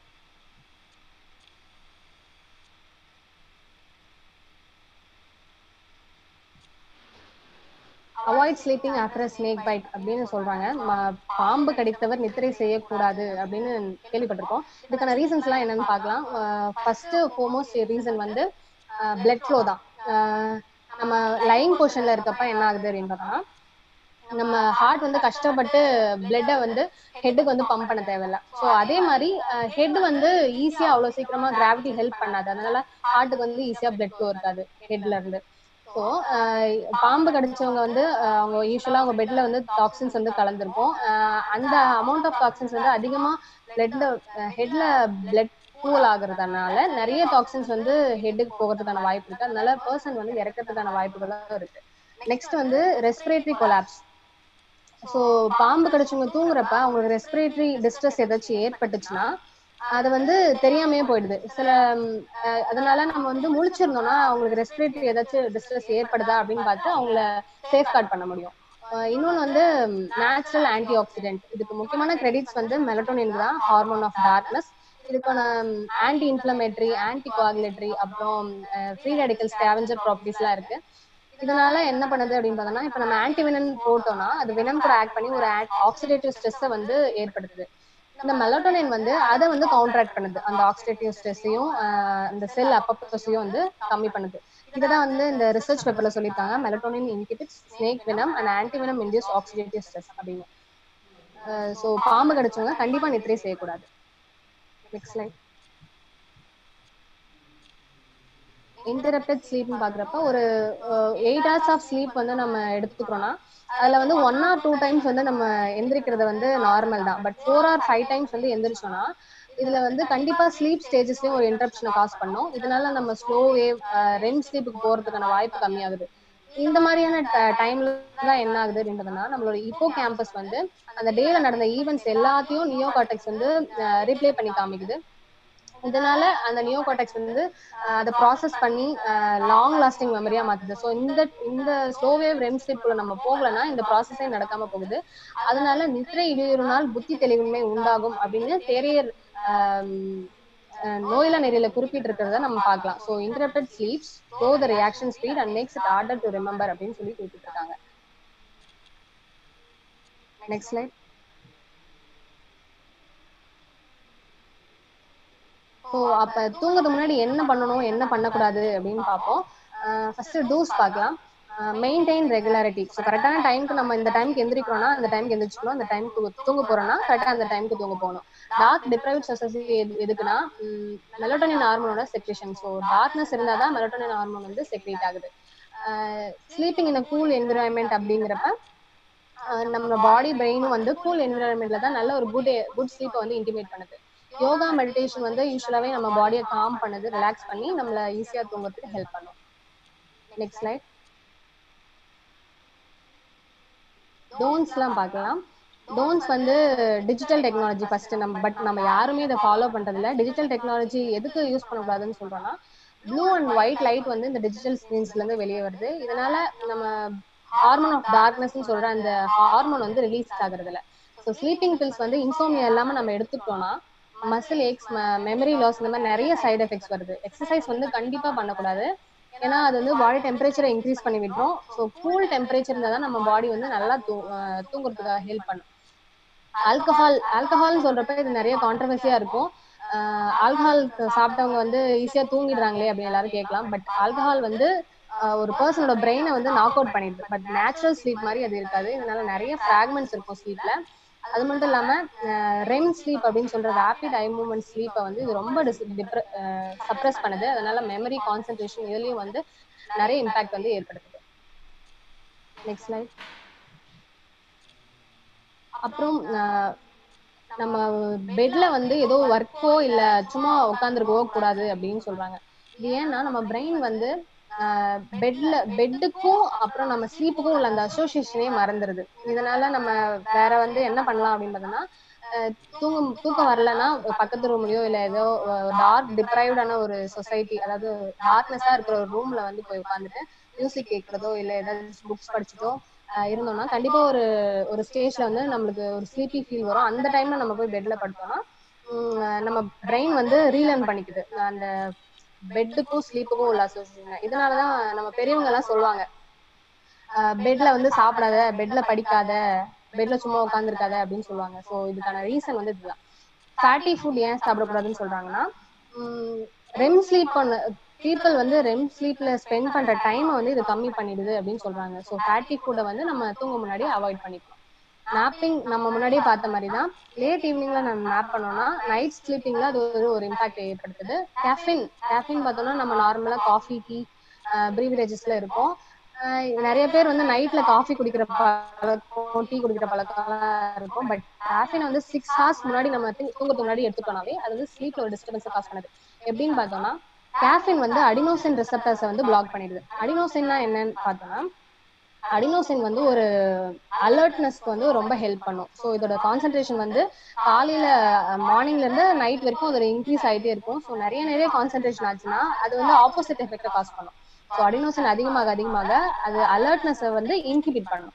avoid sleeping after snake bite அப்படின்னு சொல்றாங்க ம- பாம்பு கடித்தவர் நித்திரை செய்யக்கூடாது அப்படின்னு கேள்விப்பட்டிருக்கோம் இதுக்கான ரீசன்ஸ் எல்லாம் என்னன்னு பார்க்கலாம் ஃபர்ஸ்ட் ஃபோமோஸ்ட் ரீசன் வந்து பிளட் ஃப்ளோ தான் ஆஹ் நம்ம லைங் பொசிஷன்ல இருக்கப்ப என்ன ஆகுது அப்படின்னு பார்த்தோம்னா நம்ம ஹார்ட் வந்து கஷ்டப்பட்டு பிளட்டை வந்து ஹெட்டுக்கு வந்து பம்ப் பண்ண தேவையில்ல ஸோ அதே மாதிரி ஹெட் வந்து ஈஸியா அவ்வளவு சீக்கிரமா கிராவிட்டி ஹெல்ப் பண்ணாது அதனால ஹார்ட்டுக்கு வந்து ஈஸியா பிளட் ஃப்ளோ இருக்காது ஹெட்ல இருந்து ஸோ பாம்பு கடிச்சவங்க வந்து அஹ், அவங்க யூஸ்வலா அவங்க பெட்ல வந்து டாக்ஸின்ஸ் வந்து கலந்துருக்கும் அஹ், அந்த அமௌண்ட் ஆஃப் டாக்ஸின்ஸ் வந்து அதிகமா பிளட்ல ஹெட்ல பிளட் கூல் ஆகுறதுனால நிறைய டாக்ஸின்ஸ் வந்து ஹெட்டுக்கு போகிறதுக்கான வாய்ப்பு இருக்கு அதனால பர்சன் வந்து இறக்கிறதுக்கான வாய்ப்புகளும் இருக்கு நெக்ஸ்ட் வந்து ரெஸ்பிரேட்டரி கொலாப்ஸ் ஸோ பாம்பு கடிச்சவங்க தூங்குறப்ப அவங்களுக்கு ரெஸ்பிரேட்டரி டிஸ்ட்ரெஸ் ஏதாச்சும் ஏற்பட்டுச்சுன்னா அது வந்து தெரியாமையே போயிடுது சில ம், அஹ், அதனால நம்ம வந்து முழிச்சிருந்தோம்னா அவங்களுக்கு ரெஸ்பிரேட்டரி ஏதாச்சும் டிஸ்ட்ரெஸ் ஏற்படுதா அப்படின்னு பார்த்து அவங்கள சேஃப் கார்ட் பண்ண முடியும் இன்னொன்று வந்து நேச்சுரல் ஆன்டி ஆக்சிடென்ட் இதுக்கு முக்கியமான கிரெடிட்ஸ் வந்து மெலட்டோனின் தான் ஹார்மோன் ஆஃப் டார்க்னஸ் இதுக்கான ஆன்டி இன்ஃப்ளமேட்டரி ஆன்டி கோஆகுலேட்டரி அப்புறம் ஃப்ரீ ரேடிக்கல் ஸ்கேவஞ்சர் ப்ராப்பர்ட்டிஸ்லாம் இருக்கு இதனால என்ன பண்ணுது அப்படின்னு பார்த்தோம்னா இப்போ நம்ம ஆன்டிவினன் போட்டோம்னா அது வினம் கூட ஆக்ட் பண்ணி ஒரு ஆக்சிடேட்டிவ் ஸ்ட்ரெஸ்ஸை வந்து ஏற்படுத்துது இந்த மெலட்டோனின் வந்து அதை வந்து கவுண்டராக்ட் பண்ணுது அந்த ஆக்சிடேட்டிவ் ஸ்ட்ரெஸ்ஸையும் அந்த செல் அப்பப்பசையும் வந்து கம்மி பண்ணுது இதுதான் வந்து இந்த ரிசர்ச் பேப்பர்ல சொல்லியிருக்காங்க melatonin inhibits snake venom and antivenom induced oxidative stress அப்படின்னு ஸோ பாம்பு கிடைச்சவங்க கண்டிப்பா நித்திரை செய்யக்கூடாது நெக்ஸ்ட் லைன் இன்டரப்டட் ஸ்லீப்னு பாக்குறப்ப ஒரு எயிட் ஹவர்ஸ் ஆஃப் ஸ்லீப் வந்து நம்ம எடுத்துக்கிறோம்னா அதுல வந்து ஒன் ஆர் டூ டைம்ஸ் வந்து நம்ம எந்திரிக்கிறது வந்து நார்மல் தான் but four or five times வந்து எந்திரிச்சோம்னா இதுல வந்து கண்டிப்பா ஸ்லீப் ஸ்டேஜஸ்லயும் ஒரு இன்டரப்ஷனை காஸ் பண்ணும் இதனால நம்ம ஸ்லோ வேவ் ரெம் ஸ்லீப்புக்கு போறதுக்கான வாய்ப்பு கம்மியாகுது இந்த மாதிரியான டைம்ல தான் என்ன ஆகுது அப்படின்றதுனா நம்மளோட இப்போ கேம்பஸ் வந்து அந்த டேல நடந்த ஈவெண்ட்ஸ் எல்லாத்தையும் நியோ கார்டெக்ஸ் வந்து ரீப்ளே பண்ணி காமிக்குது இதனால அந்த நியோ கார்டெக்ஸ் வந்து அதை ப்ராசஸ் பண்ணி லாங் லாஸ்டிங் மெமரியா மாத்துது ஸோ இந்த இந்த ஸ்லோவேவ் ரெம் ஸ்லீப்ல நம்ம போகலன்னா இந்த ப்ராசஸே நடக்காம போகுது அதனால நித்திரை இடையூறுனால் புத்தி தெளிவின்மை உண்டாகும் அப்படின்னு தேரியர் நோயில நெறியில குறிப்பிட்டிருக்கிறத நம்ம பார்க்கலாம் so interrupted sleeps slow the reaction speed and makes it harder to remember அப்படின்னு சொல்லி குறிப்பிட்டிருக்காங்க நெக்ஸ்ட் ஸ்லைட் ஸோ அப்ப தூங்குறதுக்கு முன்னாடி என்ன பண்ணணும் என்ன பண்ணக்கூடாது அப்படின்னு பார்ப்போம் ஃபர்ஸ்ட் டூஸ் பார்க்கலாம் மெயின்டைன் ரெகுலாரிட்டி ஸோ கரெக்டான டைமுக்கு நம்ம இந்த டைமுக்கு எந்திரிக்கிறோம்னா அந்த டைமுக்கு எந்திரிச்சுக்கணும் அந்த டைமுக்கு தூங்க போறோம்னா கரெக்டாக அந்த டைமுக்கு தூங்க போகணும் டார்க் டிப்ரைவ் சொசைட்டி எதுக்குன்னா மெலட்டோனின் ஹார்மோனோட செக்ரேஷன் ஸோ டார்க்னஸ் இருந்தால் தான் மெலட்டோனின் ஹார்மோன் வந்து செக்ரேட் ஆகுது ஸ்லீப்பிங் இன் கூல் என்விரான்மெண்ட் அப்படிங்கிறப்ப நம்ம பாடி பிரெயினும் வந்து கூல் என்விரான்மெண்ட்ல தான் நல்ல ஒரு குட் குட் ஸ்லீப்பை வந்து இன்டிமேட் பண்ணுது யோகா மெடிடேஷன் வந்து யூஸ்வலாவே நம்ம பாடியை காம் பண்ணுது ரிலாக்ஸ் பண்ணி நம்மள ஈஸியா தூங்குறதுக்கு ஹெல்ப் பண்ணும் நெக்ஸ்ட் ஸ்லைட் டோன்ஸ் எல்லாம் பார்க்கலாம் டோன்ஸ் வந்து டிஜிட்டல் டெக்னாலஜி ஃபர்ஸ்ட் நம்ம பட் நம்ம யாருமே இதை ஃபாலோ பண்றது இல்ல டிஜிட்டல் டெக்னாலஜி எதுக்கு யூஸ் பண்ணக்கூடாதுன்னு சொல்றோம்னா ப்ளூ அண்ட் ஒயிட் லைட் வந்து இந்த டிஜிட்டல் ஸ்கிரீன்ஸ்ல இருந்து வெளியே வருது இதனால நம்ம ஹார்மோன் ஆஃப் டார்க்னஸ் சொல்ற அந்த ஹார்மோன் வந்து ரிலீஸ் ஆகுறது இல்ல ஸோ ஸ்லீப்பிங் பில்ஸ் வந்து இன்சோமியா இல்லாம நம்ம எடுத்துக்கிட்டோம்னா மசில் ஏக்ஸ் மெமரி லாஸ் இந்த மாதிரி நிறைய சைடு எஃபெக்ட்ஸ் வருது எக்ஸசைஸ் வந்து கண்டிப்பா பண்ணக்கூடாது ஏன்னா அது வந்து பாடி டெம்பரேச்சரை இன்க்ரீஸ் பண்ணி விட்டுரும் ஸோ கூல் டெம்பரேச்சர் இருந்தால் தான் நம்ம பாடி வந்து நல்லா தூ தூங்குறதுக்காக ஹெல்ப் பண்ணும் ஆல்கஹால் ஆல்கஹால்னு சொல்றப்ப இது நிறைய கான்ட்ரவர்சியா இருக்கும் ஆல்கஹால் சாப்பிட்டவங்க வந்து ஈஸியா தூங்கிடுறாங்களே அப்படின்னு எல்லாரும் கேட்கலாம் பட் ஆல்கஹால் வந்து ஒரு பர்சனோட பிரெயினை வந்து நாக் அவுட் பண்ணிடுது பட் நேச்சுரல் ஸ்லீப் மாதிரி அது இருக்காது இதனால நிறைய ஃப்ராக்மெண்ட்ஸ் இருக்கும் ஸ்லீப்ல அது மட்டும் இல்லாம ரெம் ஸ்லீப் அப்படின்னு சொல்ற ரேபிட் ஐ மூவ்மெண்ட் ஸ்லீப்பை வந்து இது ரொம்ப சப்ரஸ் பண்ணுது அதனால மெமரி கான்சென்ட்ரேஷன் இதுலயும் வந்து நிறைய இம்பாக்ட் வந்து ஏற்படுத்துது நெக்ஸ்ட் ஸ்லைட் அப்புறம் நம்ம பெட்ல வந்து ஏதோ ஒர்க்கோ இல்ல சும்மா உட்காந்துருக்கவோ கூடாது அப்படின்னு சொல்றாங்க இது ஏன்னா நம்ம பிரெயின் வந்து பெட்ல பெட்டுக்கும் அப்புறம் நம்ம ஸ்லீப்புக்கும் உள்ள அந்த அசோசியேஷனே மறந்துருது இதனால நம்ம வேற வந்து என்ன பண்ணலாம் அப்படின்னு பார்த்தோம்னா தூங்கம் தூக்கம் வரலன்னா பக்கத்து ரூம்லயோ இல்ல ஏதோ டார்க் டிப்ரைவ்டான ஒரு சொசைட்டி அதாவது டார்க்னஸா இருக்கிற ஒரு ரூம்ல வந்து போய் உட்காந்துட்டு மியூசிக் கேட்கறதோ இல்ல ஏதாவது புக்ஸ் படிச்சுட்டோ இருந்தோம்னா கண்டிப்பா ஒரு ஒரு ஸ்டேஜ்ல வந்து நம்மளுக்கு ஒரு ஸ்லீப்பி ஃபீல் வரும் அந்த டைம்ல நம்ம போய் பெட்ல படுத்தோம்னா நம்ம பிரெயின் வந்து ரீலர்ன் பண்ணிக்குது அந்த பெட்டுக்கும் ஸ்லீப்புக்கும் உள்ள அசோசியேஷன் இதனாலதான் நம்ம பெரியவங்க எல்லாம் சொல்லுவாங்க பெட்ல வந்து சாப்பிடாத பெட்ல படிக்காத பெட்ல சும்மா உட்காந்துருக்காத அப்படின்னு சொல்லுவாங்க ஸோ இதுக்கான ரீசன் வந்து இதுதான் ஃபேட்டி ஃபுட் ஏன் சாப்பிடக்கூடாதுன்னு சொல்றாங்கன்னா ரெம் ஸ்லீப் பண்ண பீப்புள் வந்து ரெம் ஸ்லீப்ல ஸ்பெண்ட் பண்ற டைம் வந்து இது கம்மி பண்ணிடுது அப்படின்னு சொல்றாங்க ஸோ ஃபேட்டி ஃபுட்டை வந்து நம்ம தூங்க முன்னாடி அவாய்ட் பண்ணிக்கலாம் நாப்பிங் நம்ம முன்னாடியே பார்த்த மாதிரி தான் லேட் ஈவினிங்ல நம்ம நாப் பண்ணோம்னா நைட் ஸ்லீப்பிங்ல அது ஒரு ஒரு இம்பாக்ட் ஏற்படுத்துது கேஃபின் கேஃபின் பார்த்தோம்னா நம்ம நார்மலா காஃபி டீ ப்ரீவரேஜஸ்ல இருக்கும் நிறைய பேர் வந்து நைட்ல காஃபி குடிக்கிற பழக்கம் டீ குடிக்கிற பழக்கம்லாம் இருக்கும் பட் கேஃபின் வந்து சிக்ஸ் ஹவர்ஸ் முன்னாடி நம்ம தூங்கத்துக்கு முன்னாடி எடுத்துக்கோனாவே அது வந்து ஸ்லீப்ல ஒரு டிஸ்டர்பன்ஸ் காஸ் பண்ணுது எப்படின்னு பார்த்தோம்னா கேஃபின் வந்து அடினோசின் ரிசப்டர்ஸை வந்து பிளாக் பண்ணிடுது அடினோசின்னா என்னன்னு பார்த்தோம்னா அடினோசின் வந்து ஒரு அலர்ட்னஸ்க்கு வந்து ரொம்ப ஹெல்ப் பண்ணும் ஸோ இதோட கான்சென்ட்ரேஷன் வந்து காலையில மார்னிங்ல இருந்து நைட் வரைக்கும் அது இன்க்ரீஸ் ஆகிட்டே இருக்கும் ஸோ நிறைய நிறைய கான்சென்ட்ரேஷன் ஆச்சுன்னா அது வந்து ஆப்போசிட் எஃபெக்டை காஸ் பண்ணும் ஸோ அடினோசின் அதிகமாக அதிகமாக அது அலர்ட்னஸை வந்து இன்ஹிபிட் பண்ணும் ஸோ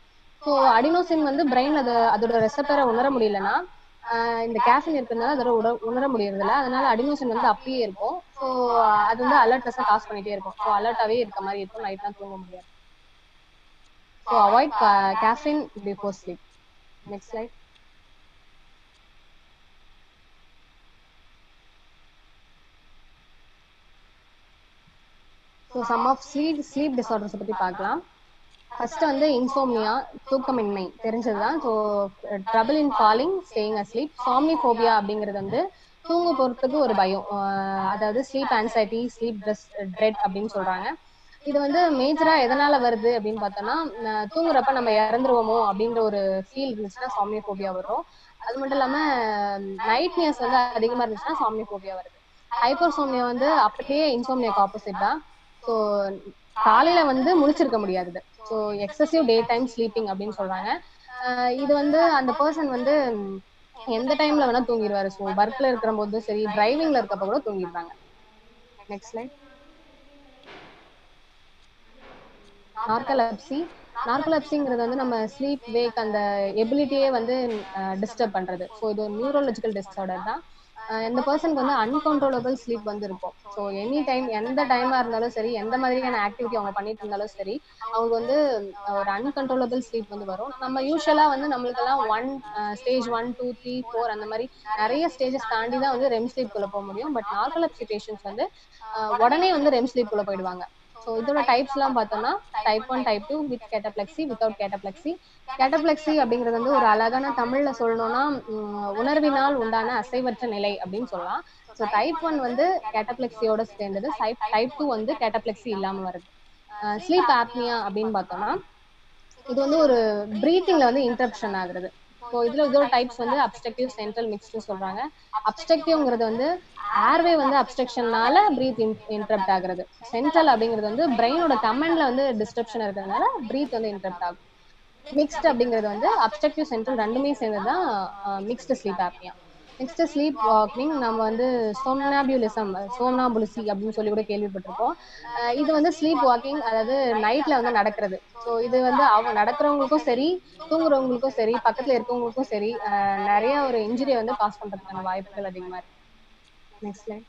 ஸோ அடினோசின் வந்து பிரெயின் அது அதோட ரெசப்டரை உணர முடியலன்னா ஆஹ் இந்த கேஃபின் இருக்கிறதுனால அதோட உட உணர முடியறதில்ல அதனால அடினோசின் வந்து அப்படியே இருக்கும் ஸோ அது வந்து அலர்ட்னஸாக காஸ் பண்ணிட்டே இருக்கும் ஸோ அலர்ட்டாவே இருக்க மாதிரி இருக்கும் நைட்லாம் தூங்க முடியாது so avoid caffeine before sleep next slide so some of sleep sleep disorders பற்றி பார்க்கலாம் ஃபர்ஸ்ட் வந்து இன்சோம்னியா தூக்கமின்மை தெரிஞ்சதுதான் so trouble in falling staying asleep somniphobia அப்படிங்கிறது வந்து தூங்க போறதுக்கு ஒரு பயம் அஹ் அதாவது sleep anxiety sleep dress dread அப்படின்னு சொல்றாங்க இது வந்து மேஜரா எதனால வருது அப்படின்னு பார்த்தோம்னா அஹ் தூங்குறப்ப நம்ம இறந்துருவோமோ அப்படின்ற ஒரு ஃபீல் இருந்துச்சுன்னா சாம்னியோபோபியா வரும் அது மட்டும் இல்லாம நைட்னியஸ் வந்து அதிகமா இருந்துச்சுன்னா சாம்னியோபோபியா வருது ஹைப்பர்சோம்னியா வந்து அப்படியே இன்சோம்னியாக்கு ஆப்போசிட் தான் ஸோ காலையில வந்து முழிச்சிருக்க முடியாது so excessive day time sleeping அப்படின்னு சொல்றாங்க அஹ் இது வந்து அந்த பர்சன் வந்து ம், எந்த டைம்ல வேணா தூங்கிடுவாரு ஸோ ஒர்க்ல இருக்கிற போதும் சரி டிரைவிங்ல இருக்கப்ப கூட தூங்கிடுறாங்க நெக்ஸ்ட் ஸ்லைட் நார்கலப்சி நார்கலப்சிங்கிறது வந்து நம்ம ஸ்லீப் வேக் அந்த எபிலிட்டியே வந்து டிஸ்டர்ப் பண்றது ஸோ இது ஒரு நியூரலஜிக்கல் டிஸார்டர் தான் அஹ் இந்த பர்சனுக்கு வந்து அன்கண்ட்ரோலபிள் ஸ்லீப் வந்து இருக்கும் ஸோ எனி டைம் எந்த டைமா இருந்தாலும் சரி எந்த மாதிரியான ஆக்டிவிட்டி அவங்க பண்ணிட்டு இருந்தாலும் சரி அவங்க வந்து அஹ் ஒரு அன்கண்ட்ரோலபிள் ஸ்லீப் வந்து வரும் நம்ம யூஸ்வலா வந்து நம்மளுக்கெல்லாம் one stage one two three four அந்த மாதிரி நிறைய ஸ்டேஜஸ் தாண்டி தான் வந்து ரெம் ஸ்லீப் குள்ள போக முடியும் பட் நார்கலப்சி பேஷண்ட்ஸ் வந்து அஹ் உடனே வந்து ரெம் ஸ்லீப் குள்ள போயிடுவாங்க ஸோ இதோட டைப்ஸ் எல்லாம் பார்த்தோம்னா type one type two with cataplexy without cataplexy cataplexy அப்படிங்கிறது வந்து ஒரு அழகான தமிழ்ல சொல்லணும்னா உம், உணர்வினால் உண்டான அசைவற்ற நிலை அப்படின்னு சொல்லலாம் ஸோ டைப் ஒன் வந்து கேட்டப்ளெக்சியோட சேர்ந்தது டைப் டூ வந்து கேட்டப்ளெக்சி இல்லாம வருது ஸ்லீப் ஆப்னியா அப்படின்னு பார்த்தோம்னா இது வந்து ஒரு பிரீத்திங்ல வந்து இன்டரப்ஷன் ஆகுறது ஸோ இதுல இதோட டைப்ஸ் வந்து அப்ஸ்ட்ரக்டிவ் சென்ட்ரல் மிக்ஸ்டு சொல்றாங்க அப்ஸ்ட்ரக்டிவ்ங்கிறது வந்து ஏர்வே வந்து அப்ஸ்ட்ரக்ஷன்னால பிரீத் இன்டரப்ட் ஆகுறது சென்ட்ரல் அப்படிங்கிறது வந்து பிரெயினோட கமெண்ட்ல வந்து டிஸ்டர்ப்ஷன் இருக்கிறதுனால பிரீத் வந்து இன்டரப்ட் ஆகும் மிக்ஸ்ட் அப்படிங்கிறது வந்து அப்ஸ்ட்ரக்டிவ் சென்ட்ரல் ரெண்டுமே சேர்ந்ததுதான் mixed sleep apnea next sleep walking நம்ம வந்து சோம்னாபியூலிசம் சோம்னாபுலிசி அப்படின்னு சொல்லி கூட கேள்விப்பட்டிருப்போம் அஹ் இது வந்து ஸ்லீப் வாக்கிங் அதாவது நைட்ல வந்து நடக்கிறது ஸோ இது வந்து அவங்க நடக்கிறவங்களுக்கும் சரி தூங்குறவங்களுக்கும் சரி பக்கத்துல இருக்கவங்களுக்கும் சரி அஹ் நிறைய ஒரு இன்ஜுரியை வந்து காஸ் பண்றதுக்கான வாய்ப்புகள் அதிகமா இருக்கு next line